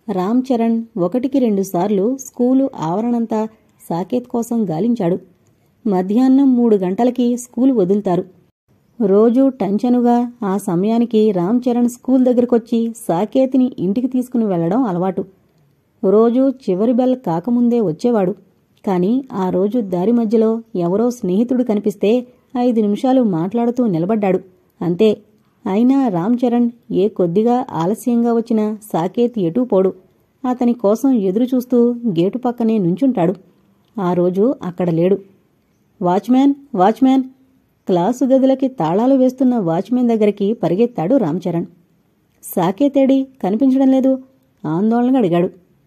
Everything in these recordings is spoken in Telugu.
రామ్ చరణ్ ఒకటికి రెండుసార్లు స్కూలు ఆవరణంతా సాకేత్ కోసం గాలించాడు మధ్యాహ్నం మూడు గంటలకి స్కూలు వదులుతారు రోజూ టెన్షనుగా ఆ సమయానికి రామ్ చరణ్ స్కూల్ దగ్గరకొచ్చి సాకేత్ని ఇంటికి తీసుకుని వెళ్లడం అలవాటు రోజూ చివరి బెల్ కాకముందే వచ్చేవాడు కాని ఆ రోజు దారి మధ్యలో ఎవరో స్నేహితుడు కనిపిస్తే ఐదు నిమిషాలు మాట్లాడుతూ నిలబడ్డాడు అంతే అయినా రామ్ చరణ్ ఏ కొద్దిగా ఆలస్యంగా వచ్చినా సాకేత్ ఎటూ పోడు అతని కోసం ఎదురుచూస్తూ గేటు పక్కనే నుంచుంటాడు ఆ రోజు అక్కడ లేడు వాచ్మ్యాన్ వాచ్మ్యాన్ క్లాసు గదులకి తాళాలు వేస్తున్న వాచ్మెన్ దగ్గరికి పరిగెత్తాడు రామ్ చరణ్ సాకేతేడి కనిపించడం లేదు ఆందోళనగా అడిగాడు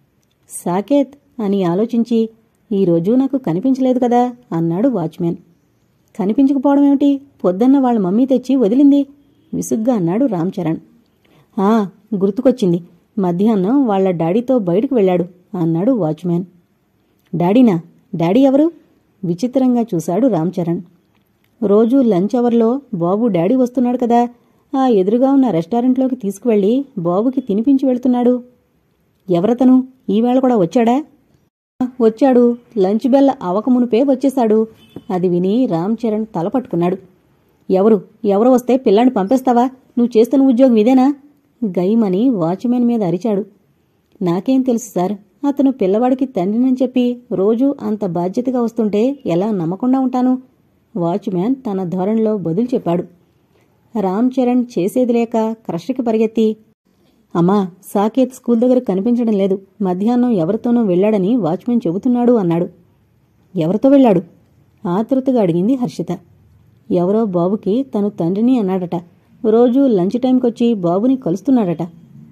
సాకేత్ అని ఆలోచించి ఈరోజు నాకు కనిపించలేదు కదా అన్నాడు వాచ్మెన్ కనిపించకపోవడం ఏమిటి పొద్దున్న వాళ్ళ మమ్మీ తెచ్చి వదిలింది విసుగ్గా అన్నాడు రామ్ చరణ్ ఆ గుర్తుకొచ్చింది మధ్యాహ్నం వాళ్ళ డాడీతో బయటకు వెళ్ళాడు అన్నాడు వాచ్మ్యాన్ డాడీనా డాడీ ఎవరు విచిత్రంగా చూశాడు రామ్ చరణ్ రోజూ లంచ్ అవర్లో బాబు డాడీ వస్తున్నాడు కదా ఆ ఎదురుగా ఉన్న రెస్టారెంట్లోకి తీసుకువెళ్ళి బాబుకి తినిపించి వెళ్తున్నాడు ఎవరతను ఈవేళ కూడా వచ్చాడా వచ్చాడు లంచ్ బెల్ అవకమునుపే వచ్చేశాడు అది విని రామ్ చరణ్ తల పట్టుకున్నాడు ఎవరు ఎవరు వస్తే పిల్లాన్ని పంపేస్తావా నువ్వు చేస్తున్న ఉద్యోగం ఇదేనా గైమని వాచ్మెన్ మీద అరిచాడు నాకేం తెలుసు సార్ అతను పిల్లవాడికి తండ్రినని చెప్పి రోజూ అంత బాధ్యతగా వస్తుంటే ఎలా నమ్మకుండా ఉంటాను వాచ్మ్యాన్ తన ధోరణిలో బదులు చెప్పాడు రామ్ చరణ్ చేసేది లేక క్రష్కి పరిగెత్తి అమ్మా సాకేత్ స్కూల్ దగ్గర కనిపించడం లేదు మధ్యాహ్నం ఎవరితోనో వెళ్ళాడని వాచ్మెన్ చెబుతున్నాడు అన్నాడు ఎవరితో వెళ్ళాడు ఆతృతగా అడిగింది హర్షిత ఎవరో బాబుకి తను తండ్రిని అన్నాడట రోజూ లంచ్ టైంకొచ్చి బాబుని కలుస్తున్నాడట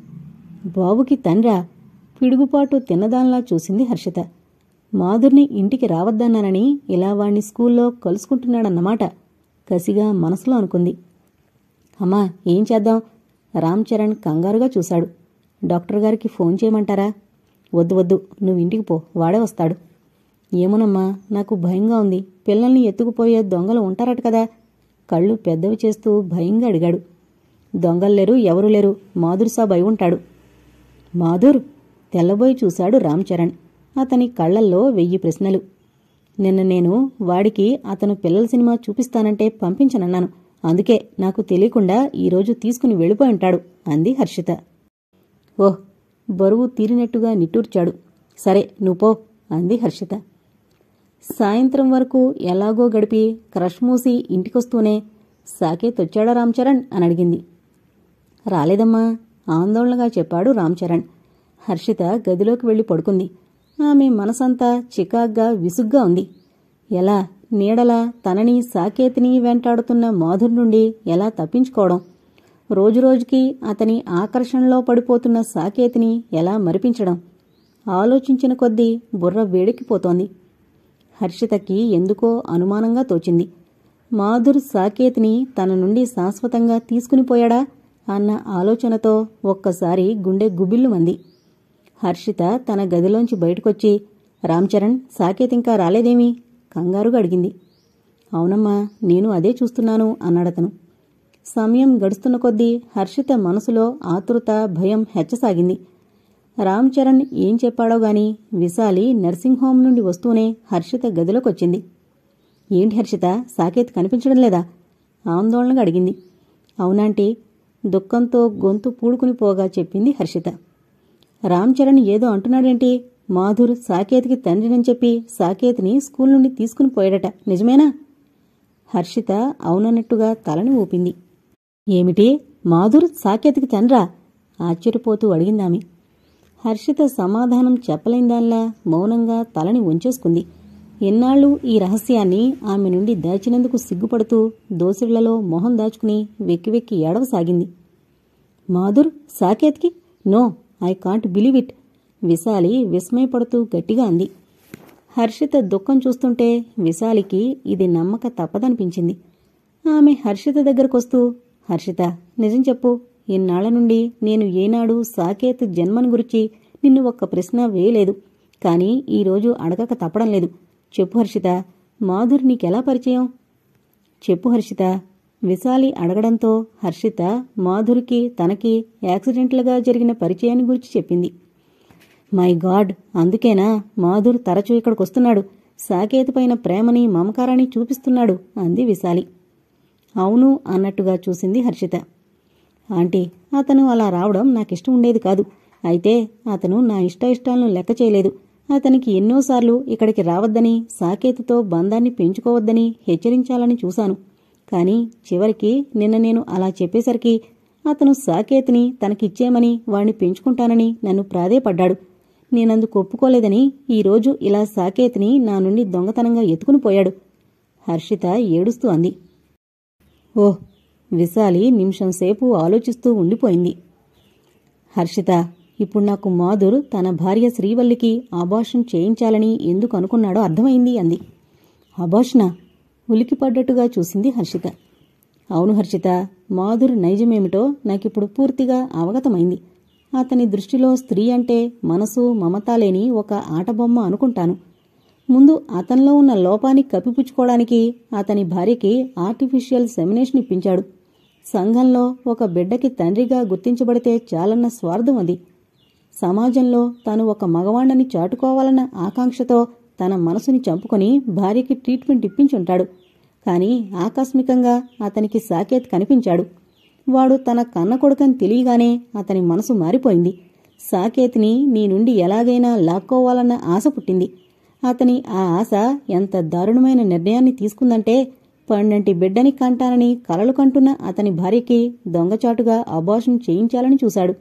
బాబుకి తండ్రా పిడుగుపాటు తిన్నదానిలా చూసింది హర్షిత మాధుర్ని ఇంటికి రావద్దన్నానని ఇలా వాణ్ణి స్కూల్లో కలుసుకుంటున్నాడన్నమాట కసిగా మనసులో అనుకుంది అమ్మా ఏం చేద్దాం రామ్ చరణ్ కంగారుగా చూశాడు డాక్టర్ గారికి ఫోన్ చేయమంటారా వద్దు వద్దు నువ్వు ఇంటికి పో వాడే వస్తాడు ఏమోనమ్మా నాకు భయంగా ఉంది పిల్లల్ని ఎత్తుకుపోయే దొంగలు ఉంటారట కదా కళ్ళు పెద్దవి చేస్తూ భయంగా అడిగాడు దొంగలు లేరు ఎవరూ లేరు మాధుర్ సాబ్ అయి ఉంటాడు మాధుర్ తెల్లబోయి చూశాడు రామ్ చరణ్ అతని కళ్ళల్లో వెయ్యి ప్రశ్నలు నిన్న నేను వాడికి అతను పిల్లల సినిమా చూపిస్తానంటే పంపించనన్నాను అందుకే నాకు తెలియకుండా ఈరోజు తీసుకుని వెళ్ళిపోయి ఉంటాడు అంది హర్షిత ఓహ్ బరువు తీరినట్టుగా నిట్టూర్చాడు సరే నువ్వు పో అంది హర్షిత సాయంత్రం వరకు ఎలాగో గడిపి క్రష్ మూసి ఇంటికొస్తూనే సాకేత్ వచ్చాడా రామ్చరణ్ అని అడిగింది రాలేదమ్మా ఆందోళనగా చెప్పాడు రామ్చరణ్ హర్షిత గదిలోకి వెళ్లి పడుకుంది ఆమె మనసంతా చికాగ్గా విసుగ్గా ఉంది ఎలా నీడలా తనని సాకేతిని వెంటాడుతున్న మాధుర్ నుండి ఎలా తప్పించుకోవడం రోజురోజుకి అతని ఆకర్షణలో పడిపోతున్న సాకేతిని ఎలా మరిపించడం ఆలోచించిన కొద్దీ బుర్ర వేడెక్కిపోతోంది హర్షితకి ఎందుకో అనుమానంగా తోచింది మాధుర్ సాకేత్ని తన నుండి శాశ్వతంగా తీసుకునిపోయాడా అన్న ఆలోచనతో ఒక్కసారి గుండె గుబిల్లుమంది హర్షిత తన గదిలోంచి బయటకొచ్చి రామ్చరణ్ సాకేత్ ఇంకా రాలేదేమి కంగారుగా అడిగింది అవునమ్మా నేను అదే చూస్తున్నాను అన్నాడతను సమయం గడుస్తున్న కొద్దీ హర్షిత మనసులో ఆతృత భయం హెచ్చసాగింది రామ్ చరణ్ ఏం చెప్పాడో గాని విశాలి నర్సింగ్ హోం నుండి వస్తూనే హర్షిత గదిలోకొచ్చింది ఏంటి హర్షిత సాకేత్ కనిపించడం లేదా ఆందోళనగా అడిగింది అవునాంటీ దుఃఖంతో గొంతు పూడుకుని పోగా చెప్పింది హర్షిత రామ్ చరణ్ ఏదో అంటున్నాడేంటి మాధుర్ సాకేత్కి తండ్రినని చెప్పి సాకేత్ని స్కూల్ నుండి తీసుకుని పోయాడట నిజమేనా హర్షిత అవునన్నట్టుగా తలని ఊపింది ఏమిటి మాధుర్ సాకేత్కి తండ్రా ఆశ్చర్యపోతూ అడిగిందామె హర్షిత సమాధానం చెప్పలేందాల్లా మౌనంగా తలని ఉంచేసుకుంది ఎన్నాళ్ళు ఈ రహస్యాన్ని ఆమె నుండి దాచినందుకు సిగ్గుపడుతూ దోసిళ్లలో మొహం దాచుకుని వెక్కి వెక్కి ఏడవసాగింది మాధుర్ సాకేత్కి no I can't believe it Vishali విస్మయపడుతూ గట్టిగా అంది హర్షిత దుఃఖం చూస్తుంటే విశాలికి ఇది నమ్మక తప్పదనిపించింది ఆమె హర్షిత దగ్గరకొస్తూ హర్షిత నిజం చెప్పు ఇన్నాళ్ల నుండి నేను ఏనాడు సాకేత్ జన్మను గురించి నిన్ను ఒక్క ప్రశ్న వేయలేదు కాని ఈరోజు అడగక తప్పడం లేదు చెప్పు హర్షిత మాధుర్ నీకెలా పరిచయం చెప్పు హర్షిత విశాలి అడగడంతో హర్షిత మాధురికి తనకి యాక్సిడెంట్లుగా జరిగిన పరిచయాన్ని గురించి చెప్పింది మై గాడ్ అందుకేనా మాధుర్ తరచూ ఇక్కడికొస్తున్నాడు సాకేత్ పైన ప్రేమని మమకారాన్ని చూపిస్తున్నాడు అంది విశాలి అవును అన్నట్టుగా చూసింది హర్షిత ఆంటీ అతను అలా రావడం నాకిష్టం ఉండేది కాదు అయితే అతను నా ఇష్ట ఇష్టాలను లెక్క చేయలేదు అతనికి ఎన్నోసార్లు ఇక్కడికి రావద్దని సాకేతుతో బంధాన్ని పెంచుకోవద్దని హెచ్చరించాలని చూశాను కానీ చివరికి నిన్న నేను అలా చెప్పేసరికి అతను సాకేత్ని తనకిచ్చేమని వాణ్ణి పెంచుకుంటానని నన్ను ప్రాధేయపడ్డాడు నేనందుకు ఒప్పుకోలేదని ఈరోజు ఇలా సాకేత్ని నా నుండి దొంగతనంగా ఎత్తుకుని పోయాడు హర్షిత ఏడుస్తూ అంది ఓహ్ విశాలి నిమిషం సేపు ఆలోచిస్తూ ఉండిపోయింది హర్షిత ఇప్పుడు నాకు మాధుర్ తన భార్య శ్రీవల్లికి అబార్షన్ చేయించాలని ఎందుకు అనుకున్నాడో అర్థమైంది అంది అబార్షనా ఉలికిపడ్డట్టుగా చూసింది హర్షిత అవును హర్షిత మాధుర్ నైజమేమిటో నాకిప్పుడు పూర్తిగా అవగతమైంది అతని దృష్టిలో స్త్రీ అంటే మనసు మమత లేని ఒక ఆటబొమ్మ అనుకుంటాను ముందు అతనిలో ఉన్న లోపాన్ని కప్పిపుచ్చుకోవడానికి అతని భార్యకి ఆర్టిఫిషియల్ సెమినేషన్ ఇప్పించాడు సంఘంలో ఒక బిడ్డకి తండ్రిగా గుర్తించబడితే చాలన్న స్వార్థం అది సమాజంలో తాను ఒక మగవాణ్ణని చాటుకోవాలన్న ఆకాంక్షతో తన మనసుని చంపుకొని భార్యకి ట్రీట్మెంట్ ఇప్పించుంటాడు కాని ఆకస్మికంగా అతనికి సాకేత్ కనిపించాడు వాడు తన కన్న కొడుకని తెలియగానే అతని మనసు మారిపోయింది సాకేత్ని నీ నుండి ఎలాగైనా లాక్కోవాలన్న ఆశ పుట్టింది అతని ఆ ఆశ ఎంత దారుణమైన నిర్ణయాన్ని తీసుకుందంటే పన్నెంటి బిడ్డని కంటానని కలలు కంటున్న అతని భార్యకి దొంగచాటుగా అబార్షన్ చేయించాలని చూశాడు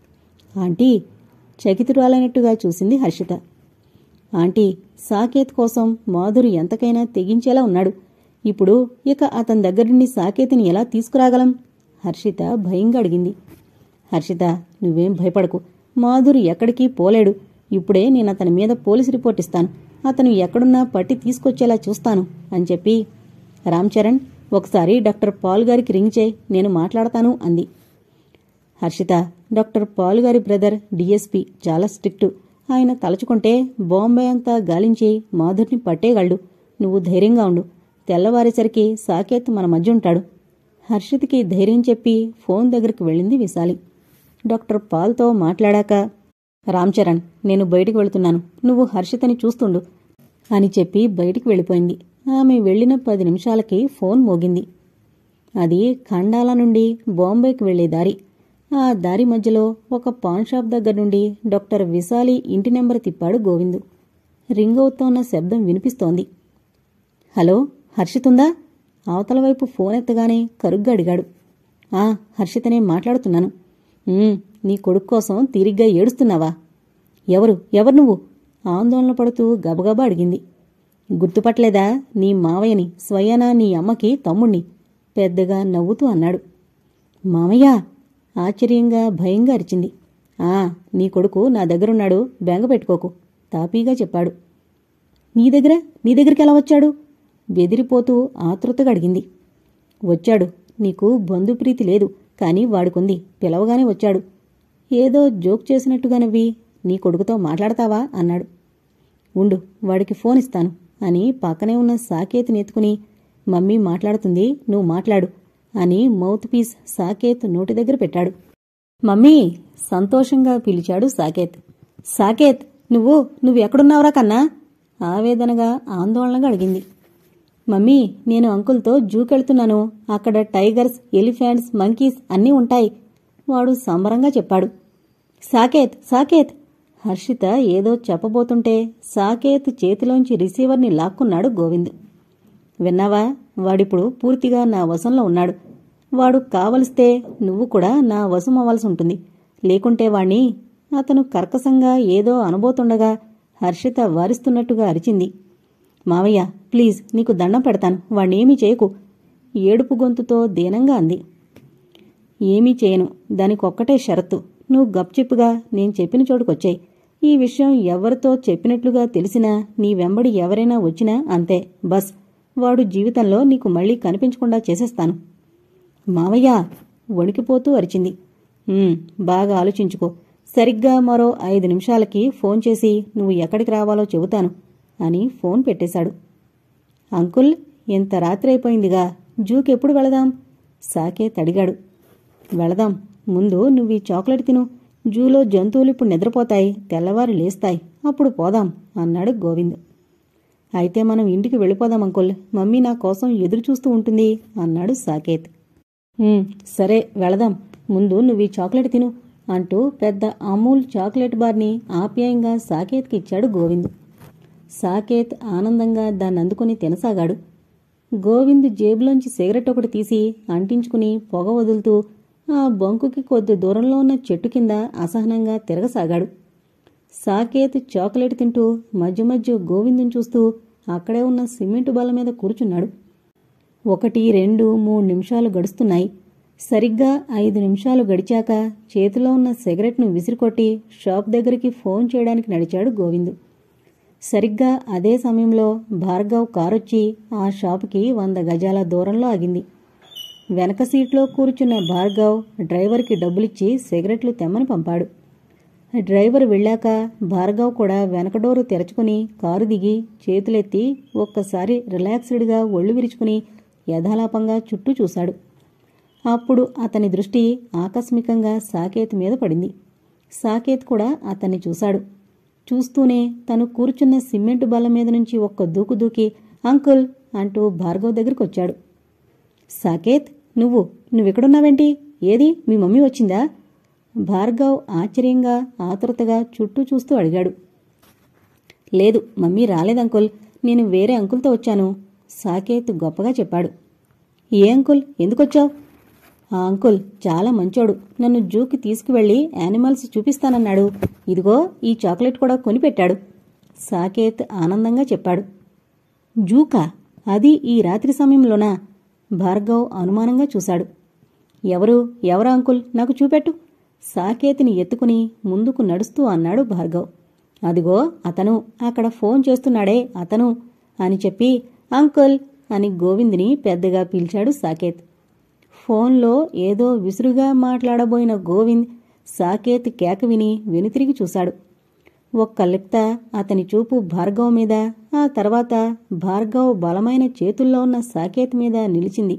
ఆంటీ చకితురాలైనట్టుగా చూసింది హర్షిత ఆంటీ సాకేత్ కోసం మాధురు ఎంతకైనా తెగించేలా ఉన్నాడు ఇప్పుడు ఇక అతని దగ్గర నుండి సాకేతిని ఎలా తీసుకురాగలం హర్షిత భయంగా అడిగింది హర్షిత నువ్వేం భయపడకు మాధురు ఎక్కడికి పోలేడు ఇప్పుడే నేను అతని మీద పోలీస్ రిపోర్ట్ ఇస్తాను అతను ఎక్కడున్నా పట్టి తీసుకొచ్చేలా చూస్తాను అని చెప్పి రామ్ చరణ్ ఒకసారి డాక్టర్ పాల్ గారికి రింగ్ చేయి నేను మాట్లాడతాను అంది హర్షిత డాక్టర్ పాల్ గారి బ్రదర్ డిఎస్పి చాలా స్ట్రిక్టు ఆయన తలుచుకుంటే బాంబే అంతా గాలించి మాధుర్ని పట్టేయగలడు నువ్వు ధైర్యంగా ఉండు తెల్లవారేసరికి సాకేత్ మన మధ్య ఉంటాడు హర్షిత్కి ధైర్యం చెప్పి ఫోన్ దగ్గరికి వెళ్ళింది విశాలి డాక్టర్ పాల్తో మాట్లాడాక రామ్ చరణ్ నేను బయటికి వెళుతున్నాను నువ్వు హర్షితని చూస్తుండు అని చెప్పి బయటికి వెళ్ళిపోయింది ఆమె వెళ్ళిన పది నిమిషాలకి ఫోన్ మోగింది అది ఖండాల నుండి బాంబేకి వెళ్లే దారి ఆ దారి మధ్యలో ఒక పాన్ షాప్ దగ్గర నుండి డాక్టర్ విశాలి ఇంటి నెంబర్ తిప్పాడు గోవిందు రింగ్ అవుతోన్న శబ్దం వినిపిస్తోంది హలో హర్షితుందా అవతల వైపు ఫోన్ ఎత్తగానే కరుగ్గా అడిగాడు ఆ హర్షితనే మాట్లాడుతున్నాను "ఉమ్, నీ కొడుకు కోసం తీరిగ్గా ఏడుస్తున్నావా ఎవరు ఎవరు నువ్వు ఆందోళన పడుతూ గబగబా అడిగింది గుర్తుపట్టలేదా నీ మావయ్యని స్వయానా నీ అమ్మకి తమ్ముణ్ణి పెద్దగా నవ్వుతూ అన్నాడు మామయ్య ఆశ్చర్యంగా భయంగా అరిచింది ఆ నీ కొడుకు నా దగ్గరున్నాడు బెంగ పెట్టుకోకు తాపీగా చెప్పాడు నీ దగ్గర నీ దగ్గరికి ఎలా వచ్చాడు బెదిరిపోతూ ఆతృతగా అడిగింది వచ్చాడు నీకు బంధుప్రీతి లేదు కానీ వాడికుంది పిలవగానే వచ్చాడు ఏదో జోక్ చేసినట్టుగా నవ్వి నీ కొడుకుతో మాట్లాడతావా అన్నాడు ఉండు వాడికి ఫోన్ ఇస్తాను అని పక్కనే ఉన్న సాకేత్ నెత్తుకుని మమ్మీ మాట్లాడుతుంది నువ్వు మాట్లాడు అని మౌత్ పీస్ సాకేత్ నోటి దగ్గర పెట్టాడు మమ్మీ సంతోషంగా పిలిచాడు సాకేత్ సాకేత్ నువ్వు నువ్వు ఎక్కడున్నావురా కన్నా ఆవేదనగా ఆందోళనగా అడిగింది మమ్మీ నేను అంకుల్తో జూకెళ్తున్నాను అక్కడ టైగర్స్ ఎలిఫెంట్స్ మంకీస్ అన్నీ ఉంటాయి వాడు సంబరంగా చెప్పాడు సాకేత్ సాకేత్ హర్షిత ఏదో చెప్పబోతుంటే సాకేత్ చేతిలోంచి రిసీవర్ని లాక్కున్నాడు గోవింద్ విన్నావా వాడిప్పుడు పూర్తిగా నా వశంలో ఉన్నాడు వాడు కావలిస్తే నువ్వు కూడా నా వశం అవ్వాల్సి ఉంటుంది లేకుంటే వాణ్ణి అతను కర్కశంగా ఏదో అనబోతుండగా హర్షిత వారిస్తున్నట్టుగా అరిచింది మావయ్య ప్లీజ్ నీకు దండం పెడతాను వాణ్ణేమీ చేయకు ఏడుపు గొంతుతో దీనంగా అంది ఏమీ చేయను దానికొక్కటే షరతు నువ్వు గప్చిప్పుగా నేను చెప్పిన చోటుకొచ్చాయి ఈ విషయం ఎవరితో చెప్పినట్లుగా తెలిసినా నీ వెంబడి ఎవరైనా వచ్చినా అంతే బస్ వాడు జీవితంలో నీకు మళ్ళీ కనిపించకుండా చేసేస్తాను మావయ్య వణికిపోతూ అరిచింది "ఉమ్, బాగా ఆలోచించుకో సరిగ్గా మరో ఐదు నిమిషాలకి ఫోన్ చేసి నువ్వు ఎక్కడికి రావాలో చెబుతాను అని ఫోన్ పెట్టేశాడు అంకుల్ ఇంత రాత్రి అయిపోయిందిగా జూకెప్పుడు వెళదాం సాకేత్ అడిగాడు వెళదాం ముందు నువ్వు ఈ చాక్లెట్ తిను జూలో జంతువులు ఇప్పుడు నిద్రపోతాయి తెల్లవారు లేస్తాయి అప్పుడు పోదాం అన్నాడు గోవింద్ అయితే మనం ఇంటికి వెళ్ళిపోదాం అంకుల్ మమ్మీ నా కోసం ఎదురు చూస్తూ ఉంటుంది అన్నాడు సాకేత్ "ఉమ్, సరే వెళదాం ముందు నువ్వు ఈ చాక్లెట్ తిను అంటూ పెద్ద అమూల్ చాక్లెట్ బార్ని ఆప్యాయంగా సాకేత్కి ఇచ్చాడు గోవింద్ సాకేత్ ఆనందంగా దాన్ని అందుకుని తినసాగాడు గోవింద్ జేబులోంచి సిగరెట్ ఒకటి తీసి అంటించుకుని పొగ వదులుతూ ఆ బంకుకి కొద్ది దూరంలో ఉన్న చెట్టు కింద అసహనంగా తిరగసాగాడు సాకేత్ చాక్లెట్ తింటూ మధ్య మధ్య గోవిందుని చూస్తూ అక్కడే ఉన్న సిమెంటు బల్ల మీద కూర్చున్నాడు ఒకటి రెండు మూడు నిమిషాలు గడుస్తున్నాయి సరిగ్గా ఐదు నిమిషాలు గడిచాక చేతిలో ఉన్న సిగరెట్ను విసిరికొట్టి షాప్ దగ్గరికి ఫోన్ చేయడానికి నడిచాడు గోవిందు సరిగ్గా అదే సమయంలో భార్గవ్ కారొచ్చి ఆ షాపుకి వంద గజాల దూరంలో ఆగింది వెనక సీట్లో కూర్చున్న భార్గవ్ డ్రైవర్కి డబ్బులిచ్చి సిగరెట్లు తెమ్మని పంపాడు డ్రైవర్ వెళ్ళాక భార్గవ్ కూడా వెనక డోరు తెరచుకుని కారు దిగి చేతులెత్తి ఒక్కసారి రిలాక్స్డ్గా ఒళ్ళు విరుచుకుని యథాలాపంగా చుట్టూ చూశాడు అప్పుడు అతని దృష్టి ఆకస్మికంగా సాకేత్ మీద పడింది సాకేత్ కూడా అతన్ని చూశాడు చూస్తూనే తను కూర్చున్న సిమెంటు బల్ల మీద నుంచి ఒక్క దూకు దూకి అంకుల్ అంటూ భార్గవ్ దగ్గరికి వచ్చాడు సాకేత్ నువ్వు నువ్వెక్కడున్నావేంటి ఏది మీ మమ్మీ వచ్చిందా భార్గవ్ ఆశ్చర్యంగా ఆతురతగా చుట్టూ చూస్తూ అడిగాడు లేదు మమ్మీ రాలేదు అంకుల్ నేను వేరే అంకుల్తో వచ్చాను సాకేత్ గొప్పగా చెప్పాడు ఏ అంకుల్ ఎందుకొచ్చావు ఆ అంకుల్ చాలా మంచోడు నన్ను జూకి తీసుకువెళ్ళి యానిమల్స్ చూపిస్తానన్నాడు ఇదిగో ఈ చాక్లెట్ కూడా కొనిపెట్టాడు సాకేత్ ఆనందంగా చెప్పాడు జూకా అది ఈ రాత్రి సమయంలోనా భార్గవ్ అనుమానంగా చూశాడు ఎవరు ఎవరా అంకుల్ నాకు చూపెట్టు సాకేతిని ఎత్తుకుని ముందుకు నడుస్తూ అన్నాడు భార్గవ్ అదిగో అతను అక్కడ ఫోన్ చేస్తున్నాడే అతను అని చెప్పి అంకుల్ అని గోవింద్ని పెద్దగా పిలిచాడు సాకేత్ ఫోన్లో ఏదో విసురుగా మాట్లాడబోయిన గోవింద్ సాకేత్ కేక విని వెనుతిరిగి చూశాడు ఒక్క లిప్త అతని చూపు భార్గవ్ మీద ఆ తర్వాత భార్గవ్ బలమైన చేతుల్లో ఉన్న సాకేత్ మీద నిలిచింది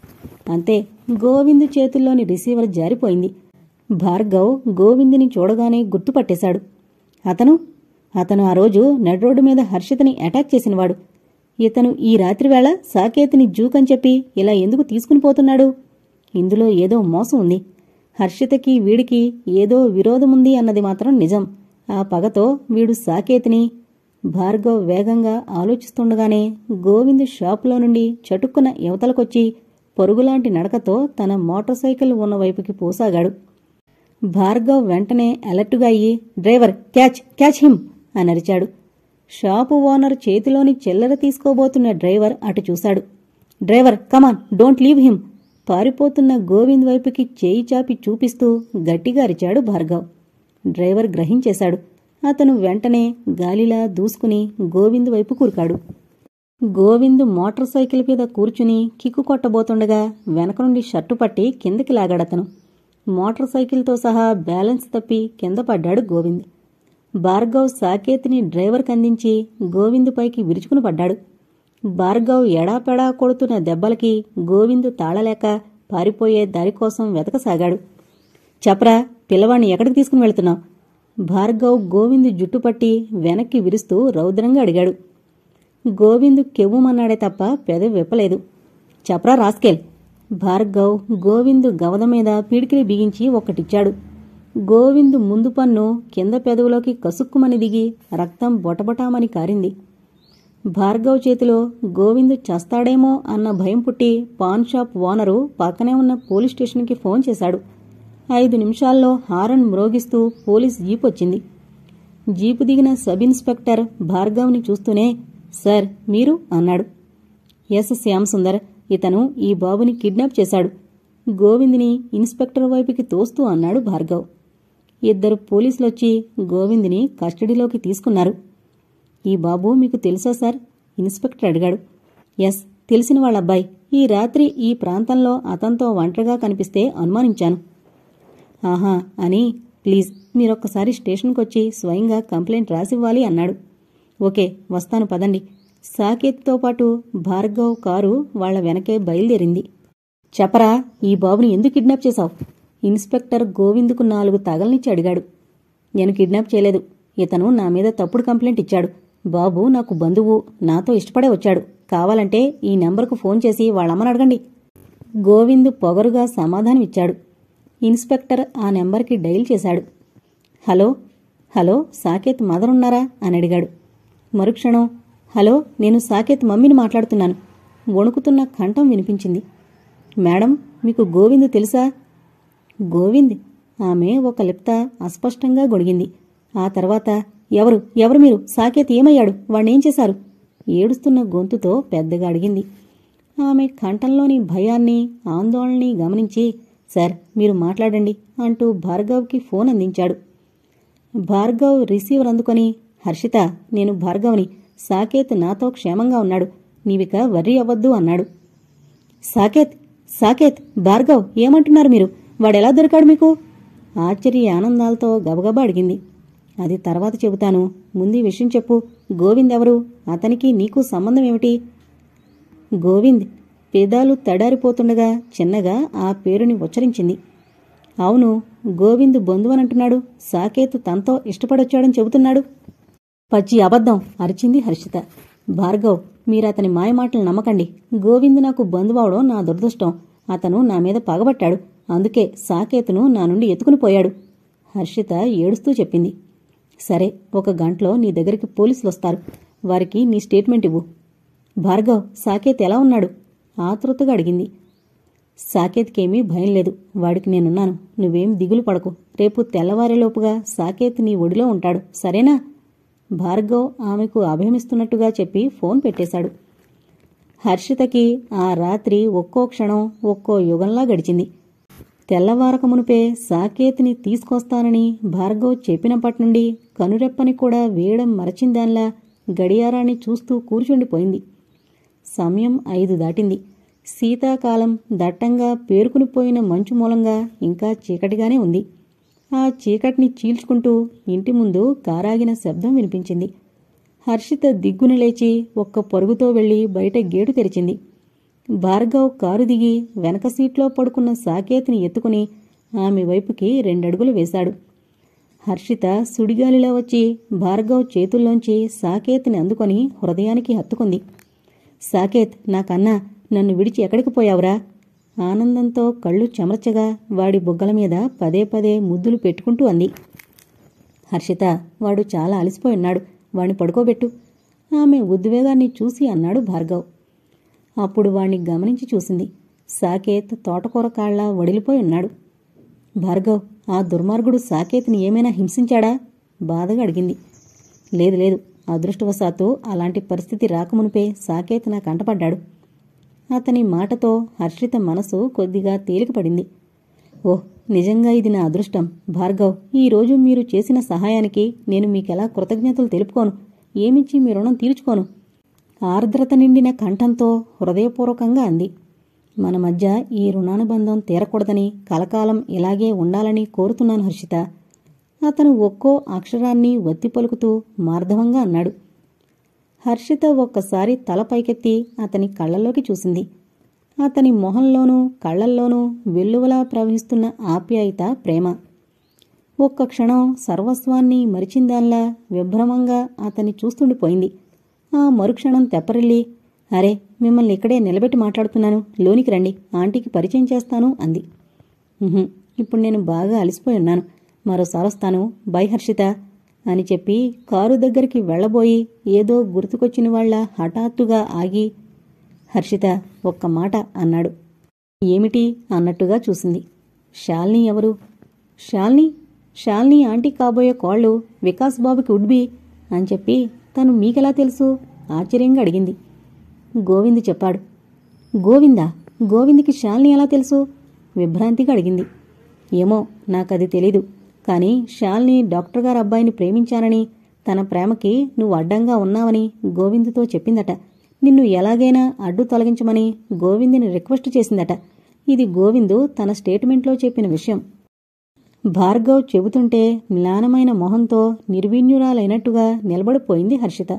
అంతే గోవింద్ చేతుల్లోని రిసీవర్ జారిపోయింది భార్గవ్ గోవిందుని చూడగానే గుర్తుపట్టేశాడు అతను అతను ఆ రోజు నడ్ రోడ్డు మీద హర్షితని అటాక్ చేసినవాడు ఇతను ఈ రాత్రివేళ సాకేత్ని జూకని చెప్పి ఇలా ఎందుకు తీసుకుని పోతున్నాడు ఇందులో ఏదో మోసం ఉంది హర్షితకి వీడికి ఏదో విరోధముంది అన్నది మాత్రం నిజం ఆ పగతో వీడు సాకేతిని భార్గవ్ వేగంగా ఆలోచిస్తుండగానే గోవింద్ షాపులో నుండి చటుక్కున యువతలకొచ్చి పరుగులాంటి నడకతో తన మోటార్ సైకిల్ ఉన్న వైపుకి పోసాగాడు భార్గవ్ వెంటనే అలర్టుగా అయ్యి డ్రైవర్ క్యాచ్ క్యాచ్ హిమ్ అని అరిచాడు షాపు ఓనర్ చేతిలోని చిల్లర తీసుకోబోతున్న డ్రైవర్ అటు చూశాడు driver come on don't leave him పారిపోతున్న గోవింద్ వైపుకి చేయి చాపి చూపిస్తూ గట్టిగా అరిచాడు భార్గవ్ డ్రైవర్ గ్రహించేశాడు అతను వెంటనే గాలిలా దూసుకుని గోవింద్ వైపు కూరుకాడు గోవింద్ మోటార్ సైకిల్ మీద కూర్చుని కిక్కు కొట్టబోతుండగా వెనక నుండి షర్టు పట్టి కిందకి లాగాడతను మోటార్ సైకిల్తో సహా బ్యాలెన్స్ తప్పి కింద పడ్డాడు గోవింద్ భార్గవ్ సాకేత్ని డ్రైవర్కి అందించి గోవింద్ పైకి విరుచుకుని పడ్డాడు భార్గవ్ ఎడాపెడా కొడుతున్న దెబ్బలకి గోవింద్ తాళలేక పారిపోయే దారి కోసం వెతకసాగాడు చెప్పరా పిల్లవాణ్ణి ఎక్కడికి తీసుకుని వెళుతున్నావు భార్గవ్ గోవింద్ జుట్టుపట్టి వెనక్కి విరుస్తూ రౌద్రంగా అడిగాడు గోవింద్ కెవ్వుమన్నాడే తప్ప పెదవి విప్పలేదు చెప్పరా రాస్కెల్ భార్గవ్ గోవింద్ గవద మీద పీడికిలి బిగించి ఒక్కటిచ్చాడు గోవింద్ ముందు పన్ను కింద పెదవులోకి కసుక్కుమని దిగి రక్తం బొటబొటామని కారింది భార్గవ్ చేతిలో గోవింద్ చస్తాడేమో అన్న భయం పుట్టి పాన్ షాప్ ఓనరు పక్కనే ఉన్న పోలీస్ స్టేషన్కి ఫోన్ చేశాడు ఐదు నిమిషాల్లో హారన్ మ్రోగిస్తూ పోలీస్ జీప్ వచ్చింది జీపు దిగిన సబ్ ఇన్స్పెక్టర్ భార్గవ్ని చూస్తూనే సార్ మీరు అన్నాడు ఎస్ శ్యామ్ సుందర్ ఇతను ఈ బాబుని కిడ్నాప్ చేశాడు గోవింద్ని ఇన్స్పెక్టర్ వైపుకి తోస్తూ అన్నాడు భార్గవ్ ఇద్దరు పోలీసులొచ్చి గోవింద్ని కస్టడీలోకి తీసుకున్నారు ఈ బాబు మీకు తెలుసా సార్ ఇన్స్పెక్టర్ అడిగాడు ఎస్ తెలిసిన వాళ్ళ అబ్బాయి ఈ రాత్రి ఈ ప్రాంతంలో అతనితో ఒంటరిగా కనిపిస్తే అనుమానించాను ఆహా అని ప్లీజ్ మీరొక్కసారి స్టేషన్కొచ్చి స్వయంగా కంప్లైంట్ రాసివ్వాలి అన్నాడు ఓకే వస్తాను పదండి సాకేత్తో పాటు భార్గవ్ కారు వాళ్ల వెనకే బయలుదేరింది చెప్పరా ఈ బాబుని ఎందుకు కిడ్నాప్ చేశావు ఇన్స్పెక్టర్ గోవిందుకు నాలుగు తగల్నిచ్చి అడిగాడు నేను కిడ్నాప్ చేయలేదు ఇతను నా మీద తప్పుడు కంప్లైంట్ ఇచ్చాడు బాబు నాకు బంధువు నాతో ఇష్టపడే వచ్చాడు కావాలంటే ఈ నెంబర్కు ఫోన్ చేసి వాళ్ళమ్మని అడగండి గోవింద్ పొగరుగా సమాధానం ఇచ్చాడు ఇన్స్పెక్టర్ ఆ నెంబర్కి డైల్ చేశాడు హలో హలో సాకేత్ మదర్ ఉన్నారా అని అడిగాడు మరుక్షణం హలో నేను సాకేత్ మమ్మీని మాట్లాడుతున్నాను వణుకుతున్న కంఠం వినిపించింది మేడం మీకు గోవింద్ తెలుసా గోవింద్ ఆమె ఒక లిప్త అస్పష్టంగా గొడిగింది ఆ తర్వాత ఎవరు ఎవరు మీరు సాకేత్ ఏమయ్యాడు వాణ్ణేం చేశారు ఏడుస్తున్న గొంతుతో పెద్దగా అడిగింది ఆమె కంఠంలోని భయాన్ని ఆందోళనని గమనించి సార్ మీరు మాట్లాడండి అంటూ భార్గవ్కి ఫోన్ అందించాడు భార్గవ్ రిసీవర్ అందుకొని హర్షిత నేను భార్గవ్ని సాకేత్ నాతో క్షేమంగా ఉన్నాడు నీవిక వర్రీ అవ్వద్దు అన్నాడు సాకేత్ సాకేత్ భార్గవ్ ఏమంటున్నారు మీరు వాడెలా దొరికాడు మీకు ఆశ్చర్య ఆనందాలతో గబగబా అడిగింది అది తర్వాత చెబుతాను ముందు ఈ విషయం చెప్పు గోవింద్ ఎవరు అతనికి నీకు సంబంధం ఏమిటి గోవింద్ పేదాలు తడారిపోతుండగా చిన్నగా ఆ పేరుని ఉచ్చరించింది అవును గోవింద్ బంధువనంటున్నాడు సాకేత్ తనతో ఇష్టపడొచ్చాడని చెబుతున్నాడు పచ్చి అబద్ధం అరిచింది హర్షిత భార్గవ్ మీరతని మాయమాటలు నమ్మకండి గోవింద్ నాకు బంధువవడం నా దురదృష్టం అతను నా మీద పగబట్టాడు అందుకే సాకేతును నా నుండి ఎత్తుకుని పోయాడు హర్షిత ఏడుస్తూ చెప్పింది సరే ఒక గంటలో నీ దగ్గరికి పోలీసులు వస్తారు వారికి నీ స్టేట్మెంట్ ఇవ్వు భార్గవ్ సాకేత్ ఎలా ఉన్నాడు ఆతృతగా అడిగింది సాకేత్కేమీ భయం లేదు వాడికి నేనున్నాను నువ్వేం దిగులు పడకు రేపు తెల్లవారేలోపుగా సాకేత్ నీ ఒడిలో ఉంటాడు సరేనా భార్గవ్ ఆమెకు అభయమిస్తున్నట్టుగా చెప్పి ఫోన్ పెట్టేశాడు హర్షితకి ఆ రాత్రి ఒక్కో క్షణం ఒక్కో యుగంలా గడిచింది తెల్లవారక మునుపే సాకేత్ని తీసుకొస్తానని భార్గవ్ చెప్పినప్పటి నుండి కనురెప్పని కూడా వేయడం మరచిందాన్లా గడియారాన్ని చూస్తూ కూర్చుండిపోయింది సమయం ఐదు దాటింది శీతాకాలం దట్టంగా పేరుకునిపోయిన మంచు మూలంగా ఇంకా చీకటిగానే ఉంది ఆ చీకటిని చీల్చుకుంటూ ఇంటి ముందు కారాగిన శబ్దం వినిపించింది హర్షిత దిగ్గున లేచి ఒక్క పరుగుతో వెళ్లి బయట గేటు తెరిచింది భార్గవ్ కారు దిగి వెనక సీట్లో పడుకున్న సాకేత్ని ఎత్తుకుని ఆమె వైపుకి రెండడుగులు వేశాడు హర్షిత సుడిగాలిలా వచ్చి భార్గవ్ చేతుల్లోంచి సాకేత్ని అందుకొని హృదయానికి హత్తుకుంది సాకేత్ నాకన్నా నన్ను విడిచి ఎక్కడికి పోయావురా ఆనందంతో కళ్ళు చెమర్చగా వాడి బుగ్గల మీద పదే పదే ముద్దులు పెట్టుకుంటూ అంది హర్షిత వాడు చాలా అలసిపోయి ఉన్నాడు వాణ్ణి పడుకోబెట్టు ఆమె ఉద్వేగాన్ని చూసి అన్నాడు భార్గవ్ అప్పుడు వాణ్ణి గమనించి చూసింది సాకేత్ తోటకూర కాళ్ల వడిలిపోయి ఉన్నాడు భార్గవ్ ఆ దుర్మార్గుడు సాకేత్ని ఏమైనా హింసించాడా బాధగా అడిగింది లేదు లేదు అదృష్టవశాత్తు అలాంటి పరిస్థితి రాకమునిపే సాకేత్ నా కంటపడ్డాడు అతని మాటతో హర్షిత మనసు కొద్దిగా తేలికపడింది ఓహ్ నిజంగా ఇది నా అదృష్టం భార్గవ్ ఈ రోజు మీరు చేసిన సహాయానికి నేను మీకెలా కృతజ్ఞతలు తెలుపుకోను ఏమిచ్చి మీ రుణం తీర్చుకోను ఆర్ద్రత నిండిన కంఠంతో హృదయపూర్వకంగా అంది మన మధ్య ఈ రుణానుబంధం తీరకూడదని కలకాలం ఇలాగే ఉండాలని కోరుతున్నాను హర్షిత అతను ఒక్కో అక్షరాన్ని వత్తి పలుకుతూ మార్ధవంగా అన్నాడు హర్షిత ఒక్కసారి తల పైకెత్తి అతని కళ్ళల్లోకి చూసింది అతని మొహంలోనూ కళ్ళల్లోనూ వెల్లువలా ప్రవహిస్తున్న ఆప్యాయత ప్రేమ ఒక్క క్షణం సర్వస్వాన్ని మరిచిందాల్లా విభ్రమంగా అతన్ని చూస్తుండిపోయింది ఆ మరుక్షణం తెప్పరిల్లి అరే మిమ్మల్ని ఇక్కడే నిలబెట్టి మాట్లాడుతున్నాను లోనికి రండి ఆంటీకి పరిచయం చేస్తాను అంది "ఉహుం, ఇప్పుడు నేను బాగా అలసిపోయి ఉన్నాను మరోసారి వస్తాను బై హర్షిత అని చెప్పి కారు దగ్గరికి వెళ్ళబోయి ఏదో గుర్తుకొచ్చిన వాళ్ళ హఠాత్తుగా ఆగి హర్షిత ఒక్క మాట అన్నాడు ఏమిటి అన్నట్టుగా చూసింది శాల్ని ఎవరు శాల్ని శాల్ని ఆంటీ కాబోయే కోళ్ళు వికాస్ బాబుకి ఉడ్బి అని చెప్పి తను మీకెలా తెలుసు ఆశ్చర్యంగా అడిగింది గోవింద్ చెప్పాడు గోవిందా గోవింద్కి శాల్ని ఎలా తెలుసు విభ్రాంతిగా అడిగింది ఏమో నాకది తెలీదు కానీ శాల్ని డాక్టర్ గారు అబ్బాయిని ప్రేమించానని తన ప్రేమకి నువ్వు అడ్డంగా ఉన్నావని గోవిందుతో చెప్పిందట నిన్ను ఎలాగైనా అడ్డు తొలగించమని గోవిందుని రిక్వెస్ట్ చేసిందట ఇది గోవిందు తన స్టేట్మెంట్లో చెప్పిన విషయం భార్గవ్ చెబుతుంటే మ్లానమైన మొహంతో నిర్విణ్యురాలైనట్టుగా నిలబడిపోయింది హర్షిత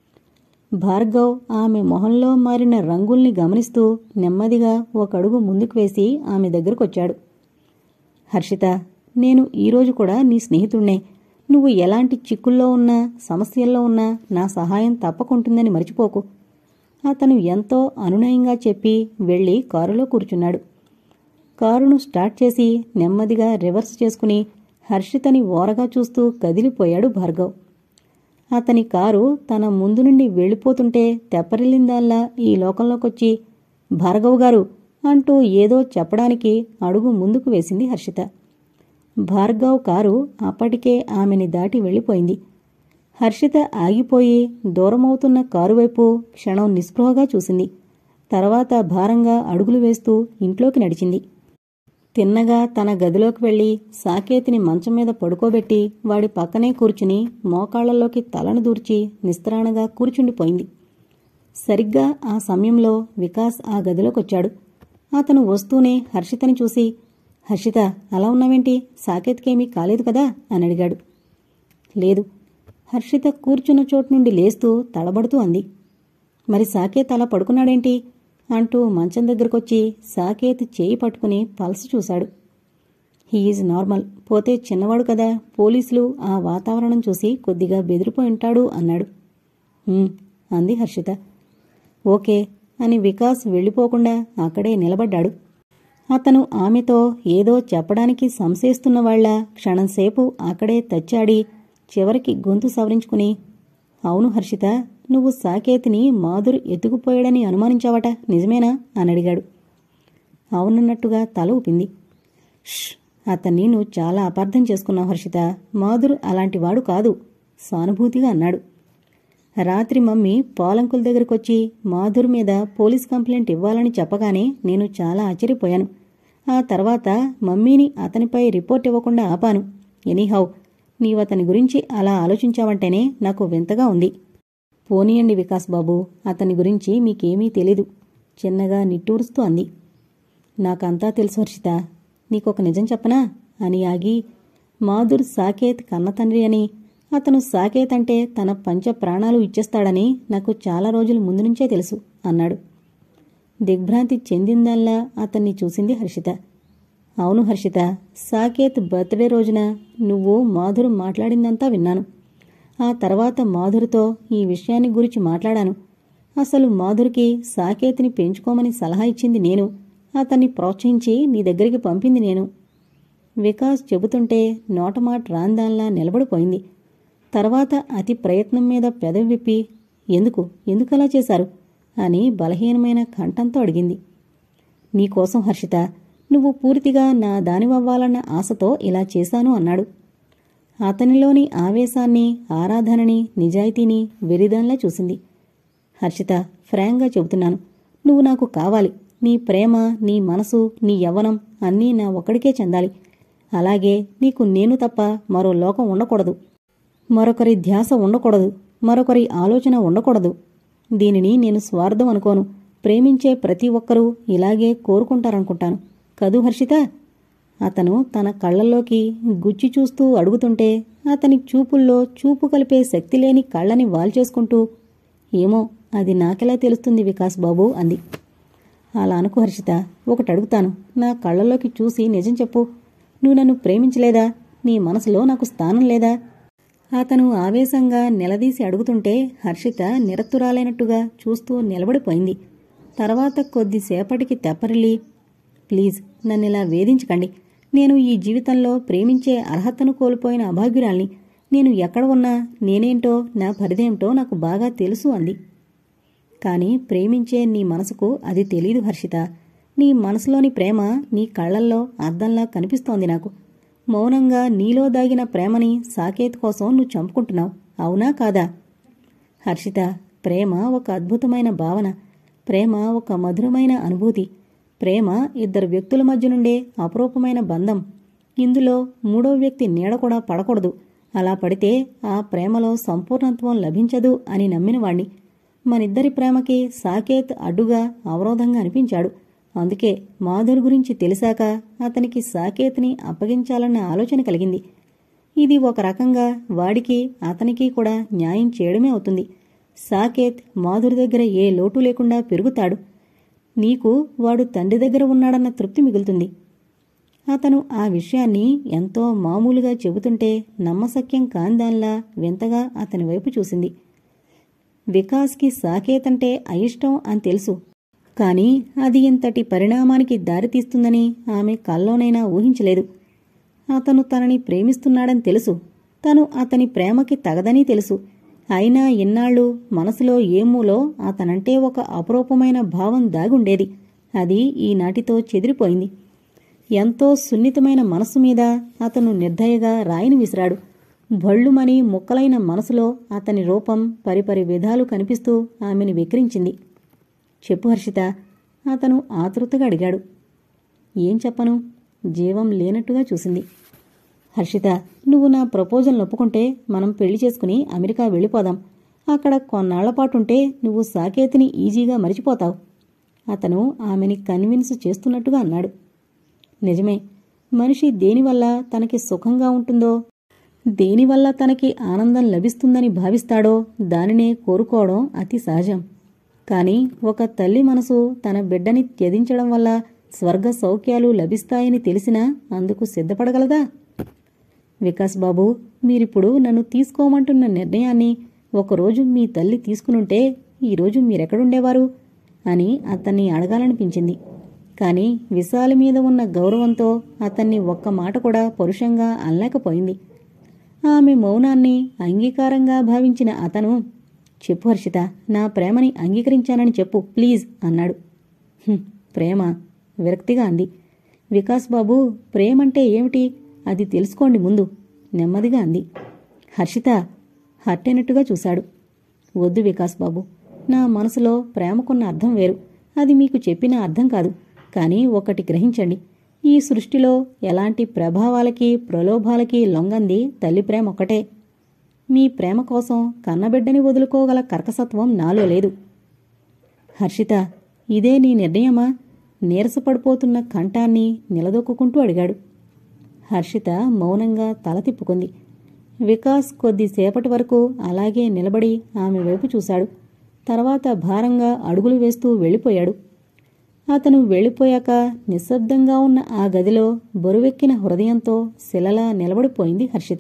భార్గవ్ ఆమె మొహంలో మారిన రంగుల్ని గమనిస్తూ నెమ్మదిగా ఒక అడుగు ముందుకు వేసి ఆమె దగ్గరకొచ్చాడు హర్షిత నేను ఈరోజు కూడా నీ స్నేహితుణ్ణే నువ్వు ఎలాంటి చిక్కుల్లో ఉన్నా సమస్యల్లో ఉన్నా నా సహాయం తప్పకుంటుందని మర్చిపోకు అతను ఎంతో అనునయంగా చెప్పి వెళ్ళి కారులో కూర్చున్నాడు కారును స్టార్ట్ చేసి నెమ్మదిగా రివర్స్ చేసుకుని హర్షితని ఓరగా చూస్తూ కదిలిపోయాడు భార్గవ్ అతని కారు తన ముందు నుండి వెళ్ళిపోతుంటే తెప్పరిల్లిందల్లా ఈ లోకంలోకొచ్చి భార్గవ్ గారు అంటూ ఏదో చెప్పడానికి అడుగు ముందుకు వేసింది హర్షిత భార్గవ్ కారు అప్పటికే ఆమెని దాటి వెళ్ళిపోయింది హర్షిత ఆగిపోయి దూరమవుతున్న కారు వైపు క్షణం నిస్పృహగా చూసింది తర్వాత భారంగా అడుగులు వేస్తూ ఇంట్లోకి నడిచింది తిన్నగా తన గదిలోకి వెళ్లి సాకేతిని మంచం మీద పడుకోబెట్టి వాడి పక్కనే కూర్చుని మోకాళ్లలోకి తలను దూర్చి నిస్త్రాణగా కూర్చుండిపోయింది సరిగ్గా ఆ సమయంలో వికాస్ ఆ గదిలోకొచ్చాడు అతను వస్తూనే హర్షితని చూసి హర్షిత అలా ఉన్నావేంటి సాకేత్కేమీ కాలేదు కదా అని అడిగాడు లేదు హర్షిత కూర్చున్న చోటు నుండి లేస్తూ తడబడుతూ అంది మరి సాకేత్ అలా పడుకున్నాడేంటి అంటూ మంచం దగ్గరకొచ్చి సాకేత్ చేయి పట్టుకుని పల్స్ చూశాడు హీఈజ్ నార్మల్ పోతే చిన్నవాడు కదా పోలీసులు ఆ వాతావరణం చూసి కొద్దిగా బెదిరిపోయి ఉంటాడు అన్నాడు "ఉమ్," అంది హర్షిత ఓకే అని వికాస్ వెళ్ళిపోకుండా అక్కడే నిలబడ్డాడు అతను ఆమెతో ఏదో చెప్పడానికి సంశయిస్తున్న వాళ్ళ క్షణంసేపు అక్కడే తచ్చాడి చివరికి గొంతు సవరించుకుని అవును హర్షిత నువ్వు సాకేతిని మాధురు ఎత్తుకుపోయాడని అనుమానించావట నిజమేనా అని అడిగాడు అవునన్నట్టుగా తల ఊపింది "ష్, అతన్ని నువ్వు చాలా అపార్థం చేసుకున్నావు హర్షిత మాధురు అలాంటివాడు కాదు సానుభూతిగా అన్నాడు రాత్రి మమ్మీ పోలంకుల దగ్గరకొచ్చి మాధుర్ మీద పోలీస్ కంప్లైంట్ ఇవ్వాలని చెప్పగానే నేను చాలా ఆశ్చర్యపోయాను ఆ తర్వాత మమ్మీని అతనిపై రిపోర్ట్ ఇవ్వకుండా ఆపాను ఎనీహౌ నీవతని గురించి అలా ఆలోచించావంటేనే నాకు వింతగా ఉంది పోనీయండి వికాస్ బాబు అతని గురించి మీకేమీ తెలీదు చిన్నగా నిట్టూరుస్తూ అంది నాకంతా తెలుసు హర్షిత నీకొక నిజం చెప్పనా అని ఆగి మాధుర్ సాకేత్ కన్నతండ్రి అని అతను సాకేత్ అంటే తన పంచ ప్రాణాలు ఇచ్చేస్తాడని నాకు చాలా రోజుల ముందు నుంచే తెలుసు అన్నాడు దిగ్భ్రాంతి చెందిందల్లా అతన్ని చూసింది హర్షిత అవును హర్షిత సాకేత్ బర్త్డే రోజున నువ్వు మాధురు మాట్లాడిందంతా విన్నాను ఆ తర్వాత మాధురితో ఈ విషయాన్ని గురించి మాట్లాడాను అసలు మాధురికి సాకేత్ని పెంచుకోమని సలహా ఇచ్చింది నేను అతన్ని ప్రోత్సహించి నీ దగ్గరికి పంపింది నేను వికాస్ చెబుతుంటే నోటమాట రాందాల్లా నిలబడిపోయింది తర్వాత అతి ప్రయత్నం మీద పెదవి విప్పి ఎందుకు ఎందుకలా చేశారు అని బలహీనమైన కంఠంతో అడిగింది నీకోసం హర్షిత నువ్వు పూర్తిగా నా దానివవ్వాలన్న ఆశతో ఇలా చేశాను అన్నాడు అతనిలోని ఆవేశాన్ని ఆరాధనని నిజాయితీని వెరిదాన్లా చూసింది హర్షిత ఫ్రాంక్గా చెబుతున్నాను నువ్వు నాకు కావాలి నీ ప్రేమ నీ మనసు నీ యవ్వనం అన్నీ నా ఒక్కడికే చెందాలి అలాగే నీకు నేను తప్ప మరో లోకం ఉండకూడదు మరొకరి ధ్యాస ఉండకూడదు మరొకరి ఆలోచన ఉండకూడదు దీనిని నేను స్వార్థం అనుకోను ప్రేమించే ప్రతి ఒక్కరూ ఇలాగే కోరుకుంటారనుకుంటాను కదూ హర్షిత అతను తన కళ్ళల్లోకి గుచ్చి చూస్తూ అడుగుతుంటే అతని చూపుల్లో చూపు కలిపే శక్తి లేని కళ్ళని వాల్చేసుకుంటూ ఏమో అది నాకెలా తెలుస్తుంది వికాస్ బాబు అంది అలా అనుకు హర్షిత ఒకటి అడుగుతాను నా కళ్ళల్లోకి చూసి నిజం చెప్పు నువ్వు నన్ను ప్రేమించలేదా నీ మనసులో నాకు స్థానం లేదా అతను ఆవేశంగా నిలదీసి అడుగుతుంటే హర్షిత నిరత్తురాలైనట్టుగా చూస్తూ నిలబడిపోయింది తర్వాత కొద్దిసేపటికి తెప్పరిల్లి ప్లీజ్ నన్నిలా వేధించకండి నేను ఈ జీవితంలో ప్రేమించే అర్హతను కోల్పోయిన అభాగ్యురాల్ని నేను ఎక్కడ ఉన్నా నేనేంటో నా పరిదేంటో నాకు బాగా తెలుసు అంది కాని ప్రేమించే నీ మనసుకు అది తెలీదు హర్షిత నీ మనసులోని ప్రేమ నీ కళ్ళల్లో అద్దంలా కనిపిస్తోంది నాకు మౌనంగా నీలో దాగిన ప్రేమని సాకేత్ కోసం నువ్వు చంపుకుంటున్నావు అవునా కాదా హర్షిత ప్రేమ ఒక అద్భుతమైన భావన ప్రేమ ఒక మధురమైన అనుభూతి ప్రేమ ఇద్దరు వ్యక్తుల మధ్య నుండే అపరూపమైన బంధం ఇందులో మూడో వ్యక్తి నీడ కూడా పడకూడదు అలా పడితే ఆ ప్రేమలో సంపూర్ణత్వం లభించదు అని నమ్మినవాణ్ణి మనిద్దరి ప్రేమకి సాకేత్ అడ్డుగా అవరోధంగా అనిపించాడు అందుకే మాధుర్ గురించి తెలిసాక అతనికి సాకేత్ని అప్పగించాలన్న ఆలోచన కలిగింది ఇది ఒక రకంగా వాడికి అతనికి కూడా న్యాయం చేయడమే అవుతుంది సాకేత్ మాధుర్ దగ్గర ఏ లోటు లేకుండా పెరుగుతాడు నీకు వాడు తండ్రి దగ్గర ఉన్నాడన్న తృప్తి మిగులుతుంది అతను ఆ విషయాన్ని ఎంతో మామూలుగా చెబుతుంటే నమ్మశక్యం కాందాన్లా వింతగా అతని వైపు చూసింది వికాస్కి సాకేతంటే అయిష్టం అని తెలుసు కాని అది ఇంతటి పరిణామానికి దారితీస్తుందని ఆమె కల్లోనైనా ఊహించలేదు అతను తనని ప్రేమిస్తున్నాడని తెలుసు తను అతని ప్రేమకి తగదని తెలుసు అయినా ఇన్నాళ్ళు మనసులో ఏమూలో అతనంటే ఒక అపరూపమైన భావం దాగుండేది అది ఈనాటితో చెదిరిపోయింది ఎంతో సున్నితమైన మనసు మీద అతను నిర్దయగా రాయిని విసిరాడు భళ్ళుమని ముక్కలైన మనసులో అతని రూపం పరిపరి విధాలు కనిపిస్తూ ఆమెని వెక్రించింది చెప్పు హర్షిత అతను ఆతృతగా అడిగాడు ఏం చెప్పను జీవం లేనట్టుగా చూసింది హర్షిత నువ్వు నా ప్రపోజల్ ఒప్పుకుంటే మనం పెళ్లి చేసుకుని అమెరికా వెళ్ళిపోదాం అక్కడ కొన్నాళ్లపాటుంటే నువ్వు సాకేతిని ఈజీగా మరిచిపోతావు అతను ఆమెని కన్విన్స్ చేస్తున్నట్టుగా అన్నాడు నిజమే మనిషి దేనివల్ల తనకి సుఖంగా ఉంటుందో దేనివల్ల తనకి ఆనందం లభిస్తుందని భావిస్తాడో దానినే కోరుకోవడం అతి సహజం కాని ఒక తల్లి మనసు తన బిడ్డని త్యజించడం వల్ల స్వర్గ సౌఖ్యాలు లభిస్తాయని తెలిసినా అందుకు సిద్ధపడగలదా వికాస్ బాబు మీరిప్పుడు నన్ను తీసుకోమంటున్న నిర్ణయాన్ని ఒకరోజు మీ తల్లి తీసుకునుంటే ఈరోజు మీరెక్కడుండేవారు అని అతన్ని అడగాలనిపించింది కాని విశాలి మీద ఉన్న గౌరవంతో అతన్ని ఒక్క మాట కూడా పరుషంగా అనలేకపోయింది ఆమె మౌనాన్ని అంగీకారంగా భావించిన అతను చెప్పు హర్షిత నా ప్రేమని అంగీకరించానని చెప్పు ప్లీజ్ అన్నాడు "హుం, ప్రేమ విరక్తిగా అంది వికాస్ బాబు ప్రేమంటే ఏమిటి అది తెలుసుకోండి ముందు నెమ్మదిగా అంది హర్షిత హట్టైనట్టుగా చూశాడు వద్దు వికాస్ బాబు నా మనసులో ప్రేమకున్న అర్థం వేరు అది మీకు చెప్పిన అర్థం కాదు కానీ ఒకటి గ్రహించండి ఈ సృష్టిలో ఎలాంటి ప్రభావాలకి ప్రలోభాలకి లొంగంది తల్లి ప్రేమ ఒక్కటే మీ ప్రేమ కోసం కన్నబిడ్డని వదులుకోగల కర్కసత్వం నాలో లేదు హర్షిత ఇదే నీ నిర్ణయమా నీరసపడిపోతున్న కంఠాన్ని నిలదొక్కుంటూ అడిగాడు హర్షిత మౌనంగా తల తిప్పుకుంది వికాస్ కొద్దిసేపటి వరకు అలాగే నిలబడి ఆమె వైపు చూశాడు తర్వాత భారంగా అడుగులు వేస్తూ వెళ్ళిపోయాడు అతను వెళ్ళిపోయాక నిశ్శబ్దంగా ఉన్న ఆ గదిలో బరువెక్కిన హృదయంతో శిలలా నిలబడిపోయింది హర్షిత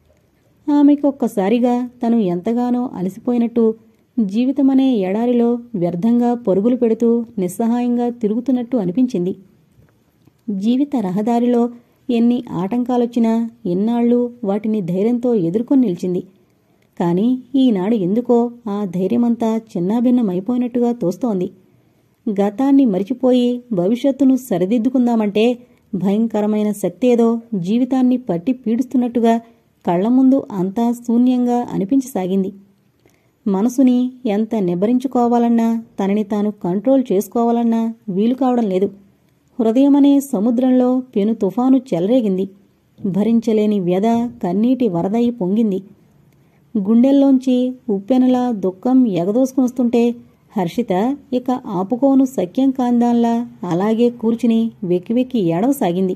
ఆమెకొక్కసారిగా తను ఎంతగానో అలసిపోయినట్టు జీవితమనే ఎడారిలో వ్యర్థంగా పరుగులు పెడుతూ నిస్సహాయంగా తిరుగుతున్నట్టు అనిపించింది జీవిత రహదారిలో ఎన్ని ఆటంకాలొచ్చినా ఎన్నాళ్ళు వాటిని ధైర్యంతో ఎదుర్కొని నిలిచింది కాని ఈనాడు ఎందుకో ఆ ధైర్యమంతా చిన్నాభిన్నమైపోయినట్టుగా తోస్తోంది గతాన్ని మరిచిపోయి భవిష్యత్తును సరిదిద్దుకుందామంటే భయంకరమైన శక్తి ఏదో జీవితాన్ని పట్టి పీడిస్తున్నట్టుగా కళ్ల ముందు అంతా శూన్యంగా అనిపించసాగింది మనసుని ఎంత నిబ్బరించుకోవాలన్నా తనని తాను కంట్రోల్ చేసుకోవాలన్నా వీలు కావడం లేదు హృదయమనే సముద్రంలో పెను తుఫాను చెలరేగింది భరించలేని వ్యధ కన్నీటి వరదయి పొంగింది గుండెల్లోంచి ఉప్పెనలా దుఃఖం ఎగదోసుకునొస్తుంటే హర్షిత ఇక ఆపుకోను సఖ్యం కాందాన్లా అలాగే కూర్చుని వెక్కి వెక్కి ఏడవసాగింది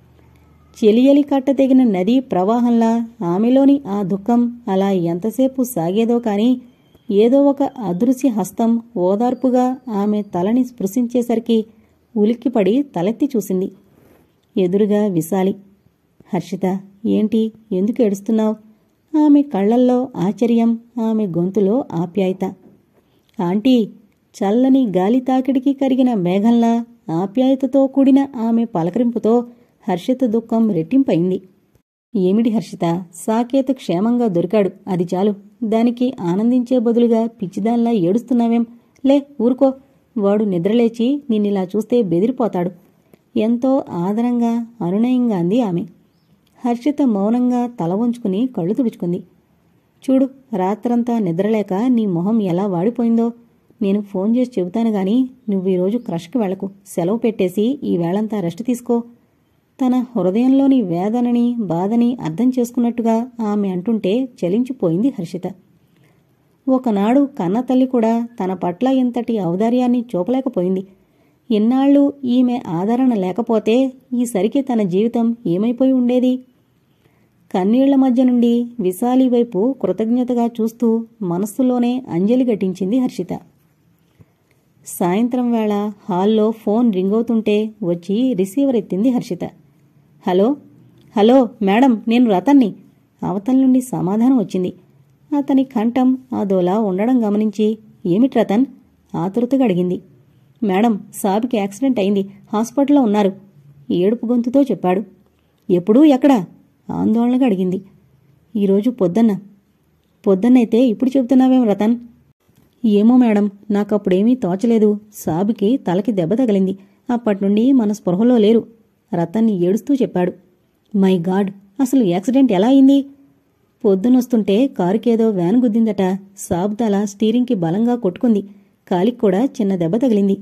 చెలియలి కట్ట తెగిన నదీ ప్రవాహంలా ఆమెలోని ఆ దుఃఖం అలా ఎంతసేపు సాగేదో కాని ఏదో ఒక అదృశ్య హస్తం ఓదార్పుగా ఆమె తలని స్పృశించేసరికి ఉలిక్కిపడి తలెత్తి చూసింది ఎదురుగా విశాలి హర్షిత ఏంటి ఎందుకు ఏడుస్తున్నావు ఆమె కళ్ళల్లో ఆశ్చర్యం ఆమె గొంతులో ఆప్యాయత ఆంటీ చల్లని గాలి తాకిడికి కరిగిన మేఘంలా ఆప్యాయతతో కూడిన ఆమె పలకరింపుతో హర్షిత దుఃఖం రెట్టింపైంది ఏమిటి హర్షిత సాకేత్ క్షేమంగా దొరికాడు అది చాలు దానికి ఆనందించే బదులుగా పిచ్చిదాన్లా ఏడుస్తున్నావేం లే ఊరుకో వాడు నిద్రలేచి నిన్నిలా చూస్తే బెదిరిపోతాడు ఎంతో ఆదరంగా అనునయంగా అంది ఆమె హర్షిత మౌనంగా తల వంచుకుని కళ్ళు తుడుచుకుంది చూడు రాత్రంతా నిద్రలేక నీ మొహం ఎలా వాడిపోయిందో నేను ఫోన్ చేసి చెబుతాను గాని నువ్వు ఈరోజు క్రష్కి వెళ్లకు సెలవు పెట్టేసి ఈ వేళంతా రెస్ట్ తీసుకో తన హృదయంలోని వేదనని బాధని అర్థం చేసుకున్నట్టుగా ఆమె అంటుంటే చలించిపోయింది హర్షిత ఒకనాడు కన్నతల్లి కూడా తన పట్ల ఇంతటి ఔదార్యాన్ని చూపలేకపోయింది ఇన్నాళ్ళు ఈమె ఆదరణ లేకపోతే ఈసరికి తన జీవితం ఏమైపోయి ఉండేది కన్నీళ్ల మధ్య నుండి విశాలి వైపు కృతజ్ఞతగా చూస్తూ మనస్సులోనే అంజలి ఘటించింది హర్షిత సాయంత్రం వేళ హాల్లో ఫోన్ రింగవుతుంటే వచ్చి రిసీవర్ ఎత్తింది హర్షిత హలో హలో మేడం నేను రతన్ని అవతల నుండి సమాధానం వచ్చింది అతని కంఠం అదోలా ఉండడం గమనించి ఏమిటి రతన్ ఆతురతగా అడిగింది మేడం సాబికి యాక్సిడెంట్ అయింది హాస్పిటల్లో ఉన్నారు ఏడుపు గొంతుతో చెప్పాడు ఎప్పుడూ ఎక్కడా ఆందోళనగా అడిగింది ఈరోజు పొద్దున్న పొద్దున్నైతే ఇప్పుడు చెబుతున్నావేం రతన్ ఏమో మేడం నాకప్పుడేమీ తోచలేదు సాబుకి తలకి దెబ్బ తగిలింది అప్పట్నుండి మన స్పృహలో లేరు రతన్ని ఏడుస్తూ చెప్పాడు మై గాడ్ అసలు యాక్సిడెంట్ ఎలా అయింది పొద్దునొస్తుంటే కారుకేదో వ్యాన్ గుద్దిందట సాబ్ తల స్టీరింగ్కి బలంగా కొట్టుకుంది కాలికి కూడా చిన్న దెబ్బ తగిలింది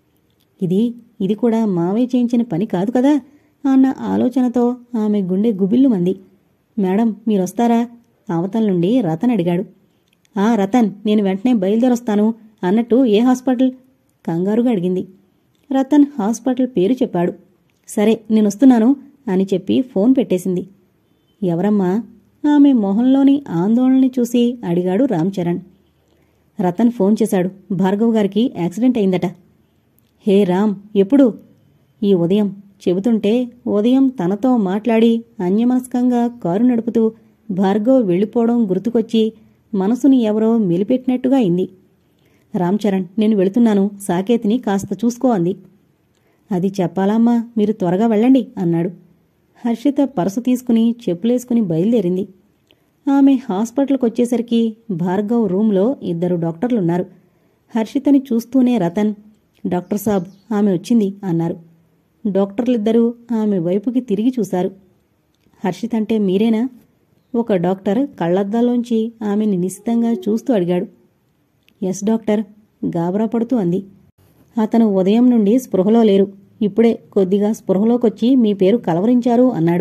ఇది ఇది కూడా మావయ్య చేయించిన పని కాదు కదా అన్న ఆలోచనతో ఆమె గుండె గుబిల్లుమంది మేడం మీరొస్తారా అవతల నుండి రతన్ అడిగాడు ఆ రతన్ నేను వెంటనే బయలుదేరొస్తాను అన్నట్టు ఏ హాస్పిటల్ కంగారుగా అడిగింది రతన్ హాస్పిటల్ పేరు చెప్పాడు సరే నేనొస్తున్నాను అని చెప్పి ఫోన్ పెట్టేసింది ఎవరమ్మా ఆమె మొహంలోని ఆందోళనని చూసి అడిగాడు రామ్ చరణ్ రతన్ ఫోన్ చేశాడు భార్గవ్ గారికి యాక్సిడెంట్ అయిందట హే రామ్ ఎప్పుడు ఈ ఉదయం చెబుతుంటే ఉదయం తనతో మాట్లాడి అన్యమనస్కంగా కారు నడుపుతూ భార్గవ్ వెళ్ళిపోవడం గుర్తుకొచ్చి మనసుని ఎవరో మెలిపెట్టినట్టుగా అయింది రామ్ చరణ్ నేను వెళుతున్నాను సాకేతిని కాస్త చూసుకో అంది అది చెప్పాలమ్మా మీరు త్వరగా వెళ్ళండి అన్నాడు హర్షిత పరసు తీసుకుని చెప్పులేసుకుని బయలుదేరింది ఆమె హాస్పిటల్కి వచ్చేసరికి భార్గవ్ రూంలో ఇద్దరు డాక్టర్లున్నారు హర్షితని చూస్తూనే రతన్ డాక్టర్ సాబ్ ఆమె వచ్చింది అన్నారు డాక్టర్లిద్దరూ ఆమె వైపుకి తిరిగి చూశారు హర్షిత్ అంటే మీరేనా ఒక డాక్టర్ కళ్ళద్దాల్లోంచి ఆమెని నిశితంగా చూస్తూ అడిగాడు ఎస్ డాక్టర్ గాబరా పడుతూ అంది అతను ఉదయం నుండి స్పృహలో లేరు ఇప్పుడే కొద్దిగా స్పృహలోకొచ్చి మీ పేరు కలవరించారు అన్నాడు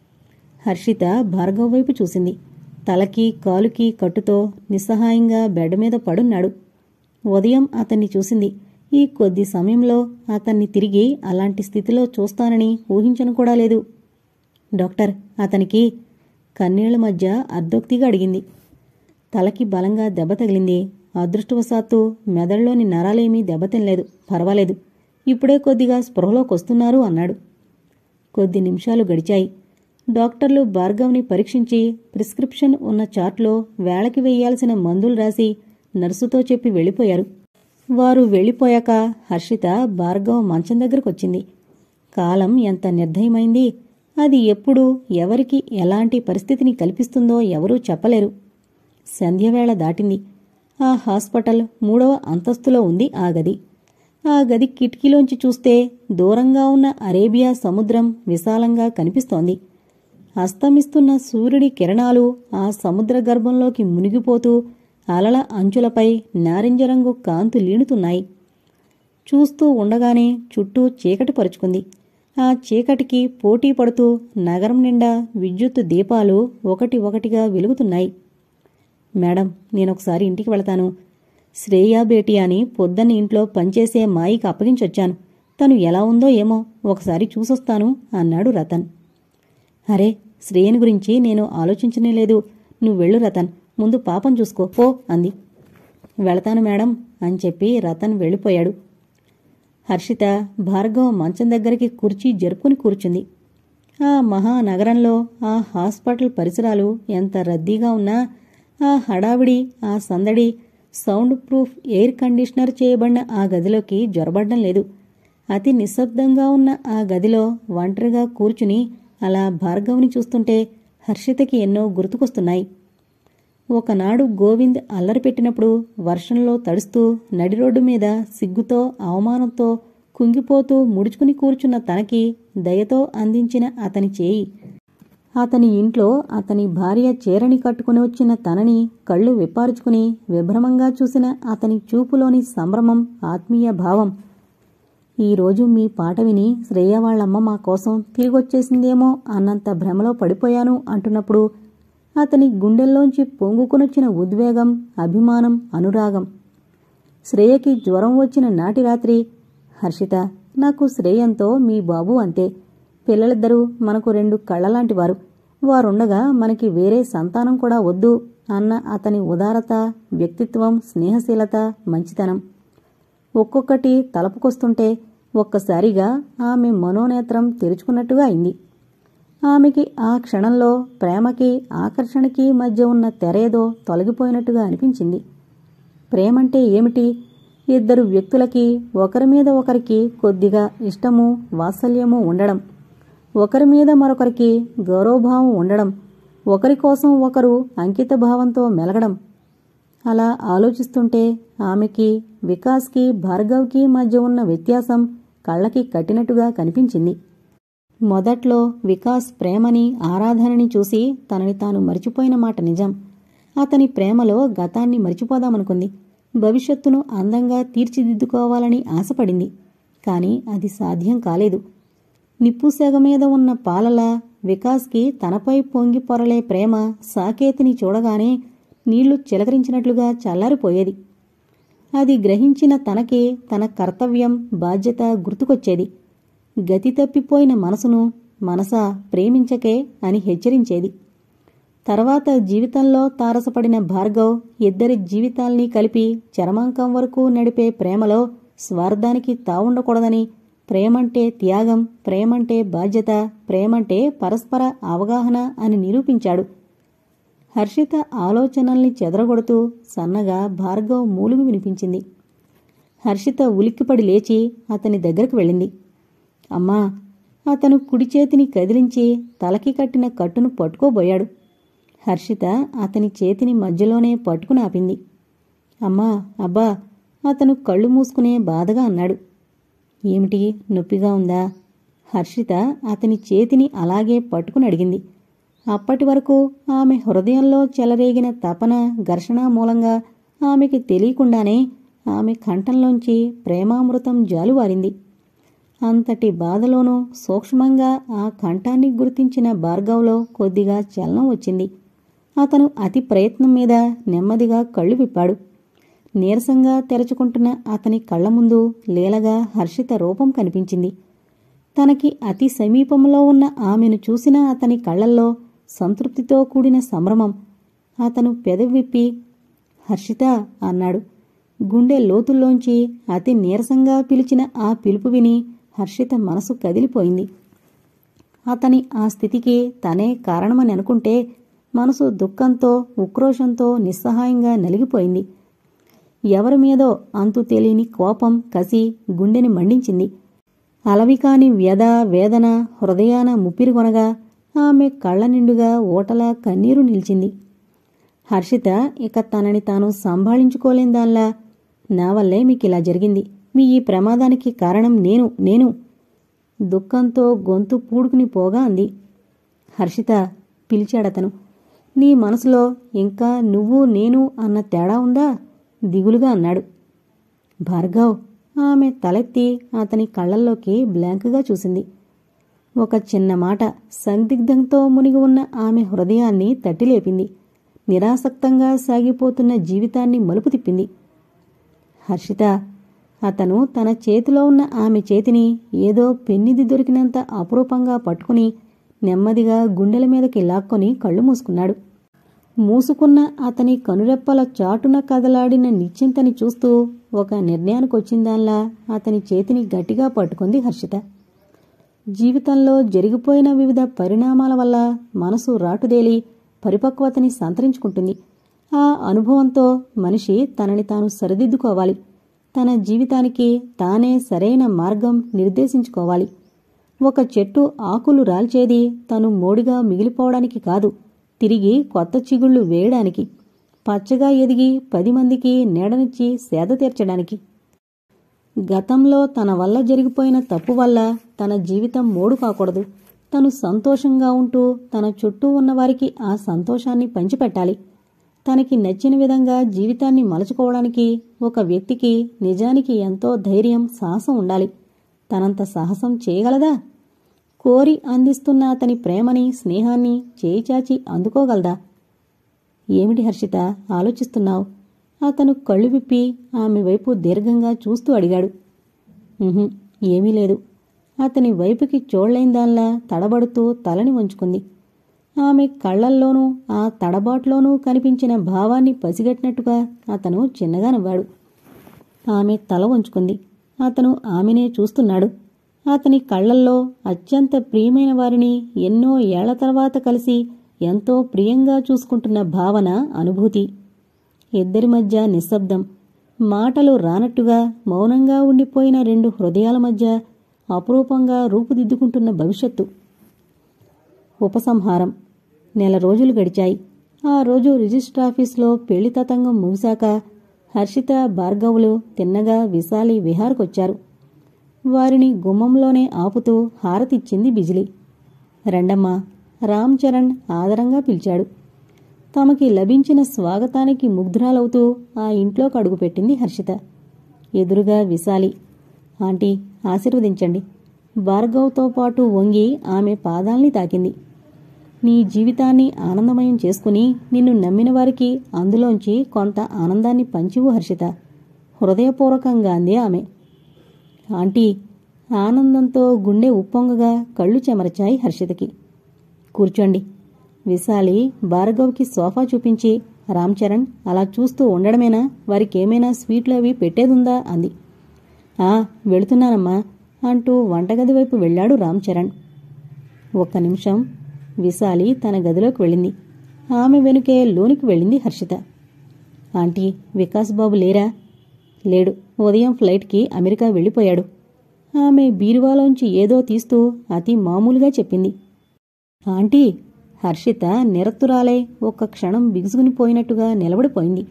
హర్షిత భార్గవ్ వైపు చూసింది తలకి కాలుకి కట్టుతో నిస్సహాయంగా బెడ్ మీద పడున్నాడు ఉదయం అతన్ని చూసింది ఈ కొద్ది సమయంలో అతన్ని తిరిగి అలాంటి స్థితిలో చూస్తానని ఊహించను కూడా లేదు డాక్టర్ అతనికి కన్నీళ్ల మధ్య అర్ధోక్తిగా అడిగింది తలకి బలంగా దెబ్బ తగిలింది అదృష్టవశాత్తు మెదడులోని నరాలేమీ దెబ్బతినలేదు పర్వాలేదు ఇప్పుడే కొద్దిగా స్పృహలోకొస్తున్నారు అన్నాడు కొద్ది నిమిషాలు గడిచాయి డాక్టర్లు భార్గవ్ని పరీక్షించి ప్రిస్క్రిప్షన్ ఉన్న చార్ట్లో వేళకి వెయ్యాల్సిన మందులు రాసి నర్సుతో చెప్పి వెళ్ళిపోయారు వారు వెళ్ళిపోయాక హర్షిత భార్గవ్ మంచం దగ్గరకొచ్చింది కాలం ఎంత నిర్దయమైంది అది ఎప్పుడు ఎవరికి ఎలాంటి పరిస్థితిని కల్పిస్తుందో ఎవరూ చెప్పలేరు సంధ్యవేళ దాటింది ఆ హాస్పిటల్ మూడవ అంతస్తులో ఉంది ఆ గది ఆ గది కిటికీలోంచి చూస్తే దూరంగా ఉన్న అరేబియా సముద్రం విశాలంగా కనిపిస్తోంది అస్తమిస్తున్న సూర్యుడి కిరణాలు ఆ సముద్ర గర్భంలోకి మునిగిపోతూ అలల అంచులపై నారింజ రంగు కాంతు లీనుతున్నాయి చూస్తూ ఉండగానే చుట్టూ చీకటి పరుచుకుంది ఆ చీకటికి పోటీ పడుతూ నగరం నిండా విద్యుత్ దీపాలు ఒకటి ఒకటిగా వెలుగుతున్నాయి మేడం నేనొకసారి ఇంటికి వెళతాను శ్రేయా బేటీ అని పొద్దున్న ఇంట్లో పనిచేసే మాయికి అప్పగించొచ్చాను తను ఎలా ఉందో ఏమో ఒకసారి చూసొస్తాను అన్నాడు రతన్ అరే శ్రేయని గురించి నేను ఆలోచించనే లేదు నువ్వు వెళ్ళు రతన్ ముందు పాపం చూసుకో పో అంది వెళతాను మేడం అని చెప్పి రతన్ వెళ్ళిపోయాడు హర్షిత భార్గవ్ మంచం దగ్గరికి కుర్చీ జరుపుకుని కూర్చుంది ఆ మహానగరంలో ఆ హాస్పిటల్ పరిసరాలు ఎంత రద్దీగా ఉన్నా ఆ హడావిడి ఆ సందడి సౌండ్ ప్రూఫ్ ఎయిర్ కండిషనర్ చేయబడిన ఆ గదిలోకి జొరబడ్డం లేదు అతి నిశ్శబ్దంగా ఉన్న ఆ గదిలో ఒంటరిగా కూర్చుని అలా భార్గవ్ని చూస్తుంటే హర్షితకి ఎన్నో గుర్తుకొస్తున్నాయి ఒకనాడు గోవింద్ అల్లరి పెట్టినప్పుడు వర్షంలో తడుస్తూ నడి రోడ్డు మీద సిగ్గుతో అవమానంతో కుంగిపోతూ ముడుచుకుని కూర్చున్న తనకి దయతో అందించిన అతని చేయి అతని ఇంట్లో అతని భార్య చీరని కట్టుకుని వచ్చిన తనని కళ్ళు విప్పారుచుకుని విభ్రమంగా చూసిన అతని చూపులోని సంభ్రమం ఆత్మీయ భావం ఈరోజు మీ పాట విని శ్రేయ వాళ్ళమ్మ మా కోసం తిరిగొచ్చేసిందేమో అన్నంత భ్రమలో పడిపోయాను అంటున్నప్పుడు అతని గుండెల్లోంచి పొంగుకునొచ్చిన ఉద్వేగం అభిమానం అనురాగం శ్రేయకి జ్వరం వచ్చిన నాటి రాత్రి హర్షిత నాకు శ్రేయంతో మీ బాబు అంతే పిల్లలిద్దరూ మనకు రెండు కళ్ళలాంటి వారు వారుండగా మనకి వేరే సంతానం కూడా వద్దు అన్న అతని ఉదారత వ్యక్తిత్వం స్నేహశీలత మంచితనం ఒక్కొక్కటి తలపుకొస్తుంటే ఒక్కసారిగా ఆమె మనోనేత్రం తెరుచుకున్నట్టుగా అయింది ఆమెకి ఆ క్షణంలో ప్రేమకి ఆకర్షణకి మధ్య ఉన్న తెరేదో తొలగిపోయినట్టుగా అనిపించింది ప్రేమంటే ఏమిటి ఇద్దరు వ్యక్తులకి ఒకరి మీద ఒకరికి కొద్దిగా ఇష్టము వాత్సల్యము ఉండడం ఒకరి మీద మరొకరికి గౌరవభావం ఉండడం ఒకరి కోసం ఒకరు అంకిత భావంతో మెలగడం అలా ఆలోచిస్తుంటే ఆమెకి వికాస్కి భార్గవ్కి మధ్య ఉన్న వ్యత్యాసం కళ్ళకి కట్టినట్టుగా కనిపించింది మొదట్లో వికాస్ ప్రేమని ఆరాధనని చూసి తనని తాను మరిచిపోయిన మాట నిజం అతని ప్రేమలో గతాన్ని మరిచిపోదామనుకుంది భవిష్యత్తును అందంగా తీర్చిదిద్దుకోవాలని ఆశపడింది కాని అది సాధ్యం కాలేదు నిప్పుసేగ మీద ఉన్న పాలలా వికాస్కి తనపై పొంగి పొరలే ప్రేమ సాకేతిని చూడగానే నీళ్లు చిలకరించినట్లుగా చల్లారిపోయేది అది గ్రహించిన తనకి తన కర్తవ్యం బాధ్యత గుర్తుకొచ్చేది గతి తప్పిపోయిన మనసును మనసా ప్రేమించకే అని హెచ్చరించేది తర్వాత జీవితంలో తారసపడిన భార్గవ్ ఇద్దరి జీవితాల్ని కలిపి చరమాంకం వరకు నడిపే ప్రేమలో స్వార్థానికి తావుండకూడదని ప్రేమంటే త్యాగం ప్రేమంటే బాధ్యత ప్రేమంటే పరస్పర అవగాహన అని నిరూపించాడు హర్షిత ఆలోచనల్ని చెదరగొడుతూ సన్నగా భార్గవ్ మూలుగు వినిపించింది హర్షిత ఉలిక్కిపడి లేచి అతని దగ్గరకు వెళ్ళింది అమ్మా అతను కుడి చేతిని కదిలించి తలకి కట్టిన కట్టును పట్టుకోబోయాడు హర్షిత అతని చేతిని మధ్యలోనే పట్టుకుని ఆపింది అమ్మా అబ్బా అతను కళ్ళు మూసుకునే బాధగా అన్నాడు ఏమిటి నొప్పిగా ఉందా హర్షిత అతని చేతిని అలాగే పట్టుకుని అడిగింది అప్పటి వరకు ఆమె హృదయంలో చెలరేగిన తపన ఘర్షణ మూలంగా ఆమెకి తెలియకుండానే ఆమె కంఠంలోంచి ప్రేమామృతం జాలువారింది అంతటి బాధలోనూ సూక్ష్మంగా ఆ కంఠాన్ని గుర్తించిన భార్గవ్లో కొద్దిగా చలనం వచ్చింది అతను అతి ప్రయత్నం మీద నెమ్మదిగా కళ్ళు విప్పాడు నీరసంగా తెరుచుకుంటున్న అతని కళ్ళ ముందు లీలగా హర్షిత రూపం కనిపించింది తనకి అతి సమీపంలో ఉన్న ఆమెను చూసిన అతని కళ్ళల్లో సంతృప్తితో కూడిన సంభ్రమం అతను పెదవి విప్పి హర్షిత అన్నాడు గుండె లోతుల్లోంచి అతి నీరసంగా పిలిచిన ఆ పిలుపు విని హర్షిత మనసు కదిలిపోయింది అతని ఆ స్థితికి తనే కారణమని అనుకుంటే మనసు దుఃఖంతో ఉక్రోషంతో నిస్సహాయంగా నలిగిపోయింది ఎవరి మీదో అంతు తెలియని కోపం కసి గుండెని మండించింది అలవికాని వ్యధ వేదన హృదయాన ముప్పిరిగొనగా ఆమె కళ్ళ నిండుగా ఓటలా కన్నీరు నిలిచింది హర్షిత ఇక తనని తాను సంభాళించుకోలేని దానిలా నా వల్లే మీకిలా జరిగింది మీ ఈ ప్రమాదానికి కారణం నేను నేను దుఃఖంతో గొంతు పూడుకుని పోగా అంది హర్షిత పిలిచాడతను నీ మనసులో ఇంకా నువ్వు నేను అన్న తేడా ఉందా దిగులుగా అన్నాడు భార్గవ్ ఆమె తలెత్తి అతని కళ్ళల్లోకి బ్లాంక్గా చూసింది ఒక చిన్న మాట సందిగ్ధంతో మునిగి ఉన్న ఆమె హృదయాన్ని తట్టిలేపింది నిరాసక్తంగా సాగిపోతున్న జీవితాన్ని మలుపు తిప్పింది హర్షిత అతను తన చేతిలో ఉన్న ఆమె చేతిని ఏదో పెన్నిది దొరికినంత అపురూపంగా పట్టుకుని నెమ్మదిగా గుండెల మీదకి లాక్కొని కళ్ళు మూసుకున్నాడు మూసుకున్న అతని కనురెప్పల చాటున కదలాడిన నిశ్చింతని చూస్తూ ఒక నిర్ణయానికొచ్చిందాల్లా అతని చేతిని గట్టిగా పట్టుకుంది హర్షిత జీవితంలో జరిగిపోయిన వివిధ పరిణామాల వల్ల మనసు రాటుదేలి పరిపక్వతని సంతరించుకుంటుంది ఆ అనుభవంతో మనిషి తనని తాను సరిదిద్దుకోవాలి తన జీవితానికి తానే సరైన మార్గం నిర్దేశించుకోవాలి ఒక చెట్టు ఆకులు రాల్చేది తను మోడిగా మిగిలిపోవడానికి కాదు తిరిగి కొత్త చిగుళ్ళు వేయడానికి పచ్చగా ఎదిగి పది మందికి నీడనిచ్చి సేద తీర్చడానికి గతంలో తన వల్ల జరిగిపోయిన తప్పు వల్ల తన జీవితం మోడు కాకూడదు తను సంతోషంగా ఉంటూ తన చుట్టూ ఉన్నవారికి ఆ సంతోషాన్ని పంచిపెట్టాలి తనకి నచ్చిన విధంగా జీవితాన్ని మలుచుకోవడానికి ఒక వ్యక్తికి నిజానికి ఎంతో ధైర్యం సాహసం ఉండాలి తనంత సాహసం చేయగలదా కోరి అందిస్తున్న అతని ప్రేమని స్నేహాన్ని చేయిచాచి అందుకోగలదా ఏమిటి హర్షిత ఆలోచిస్తున్నావు అతను కళ్ళు విప్పి ఆమె వైపు దీర్ఘంగా చూస్తూ అడిగాడు "ఉహుం, ఏమీ లేదు అతని వైపుకి చూడలేందాల్లా తడబడుతూ తలని వంచుకుంది ఆమె కళ్ళల్లోనూ ఆ తడబాట్లోనూ కనిపించిన భావాన్ని పసిగట్టినట్టుగా అతను చిన్నగా నవ్వాడు ఆమె తల వంచుకుంది అతను ఆమెనే చూస్తున్నాడు అతని కళ్ళల్లో అత్యంత ప్రియమైన వారిని ఎన్నో ఏళ్ల తర్వాత కలిసి ఎంతో ప్రియంగా చూసుకుంటున్న భావన అనుభూతి ఇద్దరి మధ్య నిశ్శబ్దం మాటలు రానట్టుగా మౌనంగా ఉండిపోయిన రెండు హృదయాల మధ్య అపురూపంగా రూపుదిద్దుకుంటున్న భవిష్యత్తు ఉపసంహారం నెల రోజులు గడిచాయి ఆ రోజు రిజిస్టర్ ఆఫీస్లో పెళ్లి తతంగం ముగిశాక హర్షిత భార్గవులు తిన్నగా విశాలి విహార్కొచ్చారు వారిని గుమ్మంలోనే ఆపుతూ హారతిచ్చింది బిజిలి రండమ్మా రామ్ చరణ్ ఆదరంగా పిలిచాడు తమకి లభించిన స్వాగతానికి ముగ్ధురాలవుతూ ఆ ఇంట్లోకి అడుగుపెట్టింది హర్షిత ఎదురుగా విశాలి ఆంటీ ఆశీర్వదించండి భార్గవ్తో పాటు వంగి ఆమె పాదాల్ని తాకింది నీ జీవితాన్ని ఆనందమయం చేసుకుని నిన్ను నమ్మిన వారికి అందులోంచి కొంత ఆనందాన్ని పంచివు హర్షిత హృదయపూర్వకంగా అంది ఆమె ఆంటీ ఆనందంతో గుండె ఉప్పొంగగా కళ్ళు చెమరచాయి హర్షితకి కూర్చోండి విశాలి భార్గవ్కి సోఫా చూపించి రామ్ చరణ్ అలా చూస్తూ ఉండడమేనా వారికేమైనా స్వీట్లు అవి పెట్టేదుందా అంది ఆ వెళుతున్నానమ్మా అంటూ వంటగది వైపు వెళ్ళాడు రామ్ చరణ్ ఒక్క నిమిషం విశాలి తన గదిలోకి వెళ్ళింది ఆమె వెనుకే లోనికి వెళ్ళింది హర్షిత ఆంటీ వికాస్ బాబు లేరా లేడు ఉదయం ఫ్లైట్కి అమెరికా వెళ్ళిపోయాడు ఆమె బీరువాలోంచి ఏదో తీస్తూ అతి మామూలుగా చెప్పింది ఆంటీ హర్షిత నిరత్తురాలై ఒక్క క్షణం బిగుసుకునిపోయినట్టుగా నిలబడిపోయింది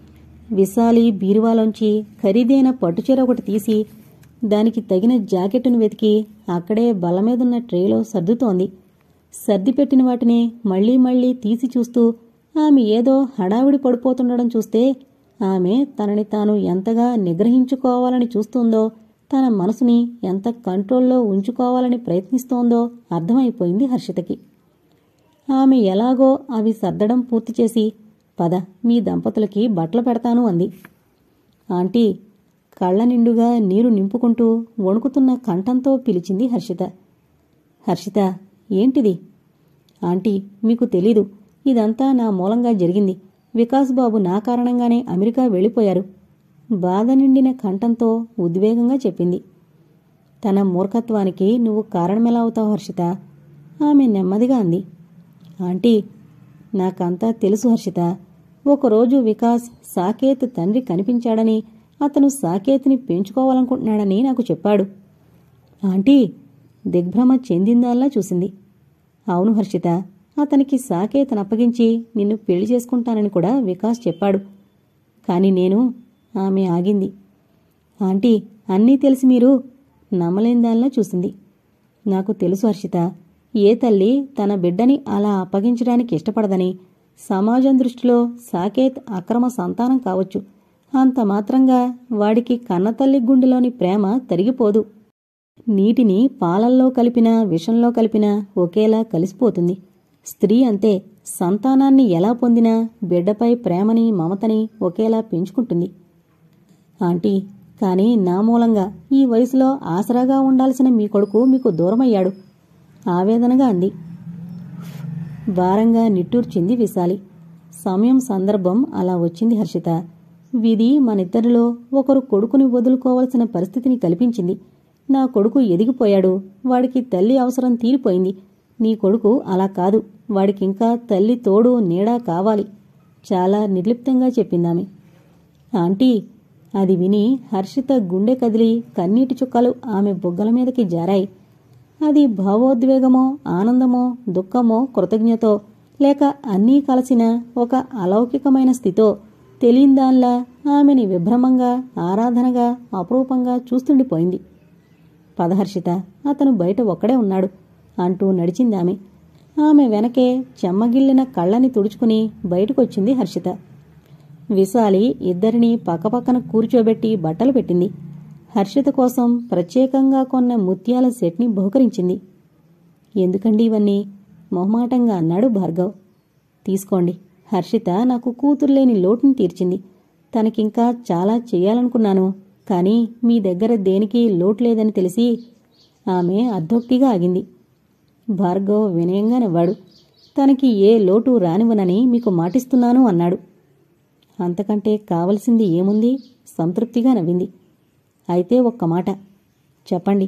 విశాలి బీరువాలోంచి ఖరీదైన పట్టుచీర ఒకటి తీసి దానికి తగిన జాకెట్టును వెతికి అక్కడే బల్ల మీదున్న ట్రేలో సర్దుతోంది సర్దిపెట్టిన వాటిని మళ్లీ మళ్లీ తీసి చూస్తూ ఆమె ఏదో హడావిడి పడిపోతుండడం చూస్తే ఆమె తనని తాను ఎంతగా నిగ్రహించుకోవాలని చూస్తుందో తన మనసుని ఎంత కంట్రోల్లో ఉంచుకోవాలని ప్రయత్నిస్తోందో అర్థమైపోయింది హర్షితకి ఆమె ఎలాగో అవి సర్దడం పూర్తి చేసి పద మీ దంపతులకి బట్టలు పెడతాను అంది ఆంటీ కళ్ళ నిండుగా నీరు నింపుకుంటూ వణుకుతున్న కంఠంతో పిలిచింది హర్షిత హర్షిత ఏంటిది ఆంటీ మీకు తెలీదు ఇదంతా నా మూలంగా జరిగింది వికాస్ బాబు నా కారణంగానే అమెరికా వెళ్ళిపోయారు బాధ నిండిన కంఠంతో ఉద్వేగంగా చెప్పింది తన మూర్ఖత్వానికి నువ్వు కారణమెలా అవుతావు హర్షిత ఆమె నెమ్మదిగా అంది ఆంటీ నాకంతా తెలుసు హర్షిత ఒకరోజు వికాస్ సాకేత్ తండ్రి కనిపించాడని అతను సాకేత్ని పెంచుకోవాలనుకుంటున్నాడని నాకు చెప్పాడు ఆంటీ దిగ్భ్రమ చెందిందల్లా చూసింది అవును హర్షిత అతనికి సాకేతను అప్పగించి నిన్ను పెళ్లి చేసుకుంటానని కూడా వికాస్ చెప్పాడు కాని నేను ఆమె ఆగింది ఆంటీ అన్నీ తెలిసి మీరు నమ్మలేందాల్లా చూసింది నాకు తెలుసు హర్షిత ఏ తల్లి తన బిడ్డని అలా అప్పగించడానికి ఇష్టపడదని సమాజం దృష్టిలో సాకేత్ అక్రమ సంతానం కావచ్చు అంత మాత్రంగా వాడికి కన్నతల్లి గుండెలోని ప్రేమ తరిగిపోదు నీటిని పాలల్లో కలిపినా విషంలో కలిపినా ఒకేలా కలిసిపోతుంది స్త్రీ అంతే సంతానాన్ని ఎలా పొందినా బిడ్డపై ప్రేమని మమతని ఒకేలా పెంచుకుంటుంది ఆంటీ కానీ నా మూలంగా ఈ వయసులో ఆసరాగా ఉండాల్సిన మీ కొడుకు మీకు దూరమయ్యాడు ఆవేదనగా అంది భారంగా నిట్టూర్చింది విశాలి సమయం సందర్భం అలా వచ్చింది హర్షిత విధి మనిద్దరిలో ఒకరు కొడుకుని వదులుకోవలసిన పరిస్థితిని కల్పించింది నా కొడుకు ఎదిగిపోయాడు వాడికి తల్లి అవసరం తీరిపోయింది నీ కొడుకు అలా కాదు వాడికింకా తల్లి తోడు నీడా కావాలి చాలా నిర్లిప్తంగా చెప్పిందామె ఆంటీ అది విని హర్షిత గుండె కదిలి కన్నీటి చుక్కలు ఆమె బుగ్గల మీదకి జారాయి అది భావోద్వేగమో ఆనందమో దుఃఖమో కృతజ్ఞతో లేక అన్నీ కలిసిన ఒక అలౌకికమైన స్థితో తెలియందాన్లా ఆమెని విభ్రమంగా ఆరాధనగా అపురూపంగా చూస్తుండిపోయింది పదహర్షిత అతను బయట ఒక్కడే ఉన్నాడు అంటూ నడిచిందామె ఆమె వెనకే చెమ్మగిల్లిన కళ్ళని తుడుచుకుని బయటకొచ్చింది హర్షిత విశాలి ఇద్దరిని పక్కపక్కన కూర్చోబెట్టి బట్టలు పెట్టింది హర్షిత కోసం ప్రత్యేకంగా కొన్న ముత్యాల సెట్ని బహుకరించింది ఎందుకండి ఇవన్నీ మొహమాటంగా అన్నాడు భార్గవ్ తీసుకోండి హర్షిత నాకు కూతురులేని లోటుని తీర్చింది తనకింకా చాలా చెయ్యాలనుకున్నాను కానీ మీ దగ్గర దేనికి లోటు లేదని తెలిసి ఆమె అర్ధోక్తిగా ఆగింది భార్గవ్ వినయంగా నవ్వాడు తనకి ఏ లోటు రానివ్వనని మీకు మాటిస్తున్నాను అన్నాడు అంతకంటే కావలసింది ఏముంది సంతృప్తిగా నవ్వింది అయితే ఒక్క మాట చెప్పండి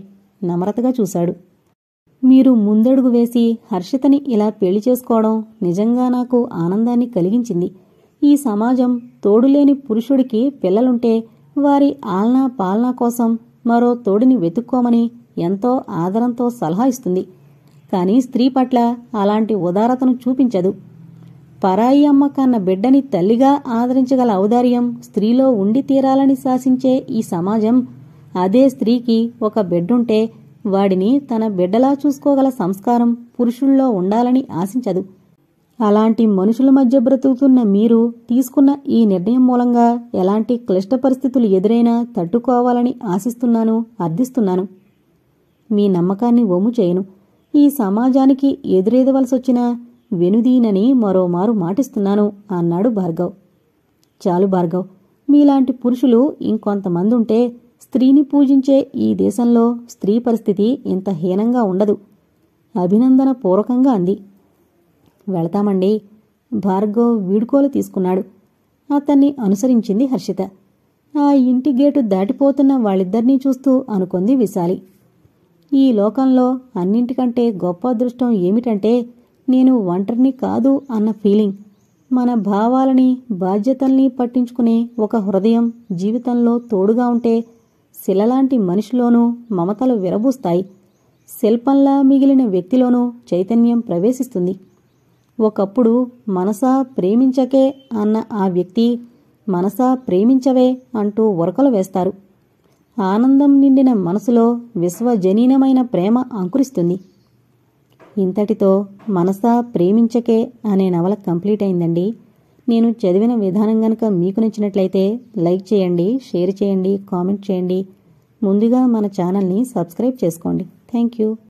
నమ్రతగా చూశాడు మీరు ముందడుగు వేసి హర్షితని ఇలా పెళ్లి చేసుకోవడం నిజంగా నాకు ఆనందాన్ని కలిగించింది ఈ సమాజం తోడులేని పురుషుడికి పిల్లలుంటే వారి ఆల్నా పాలనా కోసం మరో తోడిని వెతుక్కోమని ఎంతో ఆదరంతో సలహా ఇస్తుంది కానీ స్త్రీ పట్ల అలాంటి ఉదారతను చూపించదు పరాయి అమ్మ కన్న బిడ్డని తల్లిగా ఆదరించగల ఔదార్యం స్త్రీలో ఉండి తీరాలని శాసించే ఈ సమాజం అదే స్త్రీకి ఒక బిడ్డుంటే వాడిని తన బిడ్డలా చూసుకోగల సంస్కారం పురుషుల్లో ఉండాలని ఆశించదు అలాంటి మనుషుల మధ్య బ్రతుకుతున్న మీరు తీసుకున్న ఈ నిర్ణయం మూలంగా ఎలాంటి క్లిష్ట పరిస్థితులు ఎదురైనా తట్టుకోవాలని ఆశిస్తున్నాను అర్థిస్తున్నాను మీ నమ్మకాన్ని ఒమ్ము చేయను ఈ సమాజానికి ఎదురెదవలసొచ్చినా వెనుదీనని మరోమారు మాటిస్తున్నాను అన్నాడు భార్గవ్ చాలు భార్గవ్ మీలాంటి పురుషులు ఇంకొంతమంది ఉంటే స్త్రీని పూజించే ఈ దేశంలో స్త్రీ పరిస్థితి ఇంత హీనంగా ఉండదు అభినందన పూర్వకంగా అంది వెళతామండి భార్గవ్ వీడుకోలు తీసుకున్నాడు అతన్ని అనుసరించింది హర్షిత ఆ ఇంటి గేటు దాటిపోతున్న వాళ్ళిద్దరినీ చూస్తూ అనుకుంది విశాలి ఈ లోకంలో అన్నింటికంటే గొప్ప అదృష్టం ఏమిటంటే నేను ఒంటరిని కాదు అన్న ఫీలింగ్ మన భావాలని బాధ్యతల్ని పట్టించుకునే ఒక హృదయం జీవితంలో తోడుగా ఉంటే శిలలాంటి మనిషిలోనూ మమతలు విరబూస్తాయి శిల్పంలా మిగిలిన వ్యక్తిలోనూ చైతన్యం ప్రవేశిస్తుంది ఒకప్పుడు మనసా ప్రేమించకే అన్న ఆ వ్యక్తి మనసా ప్రేమించవే అంటూ ఉరకలు వేస్తారు ఆనందం నిండిన మనసులో విశ్వజనీనమైన ప్రేమ అంకురిస్తుంది ఇంతటితో మనసా ప్రేమించకే అనే నవల కంప్లీట్ అయిందండి నేను చదివిన విధానం గనక మీకు నచ్చినట్లయితే లైక్ చేయండి షేర్ చేయండి కామెంట్ చేయండి ముందుగా మన ఛానల్ని సబ్స్క్రైబ్ చేసుకోండి థ్యాంక్ యూ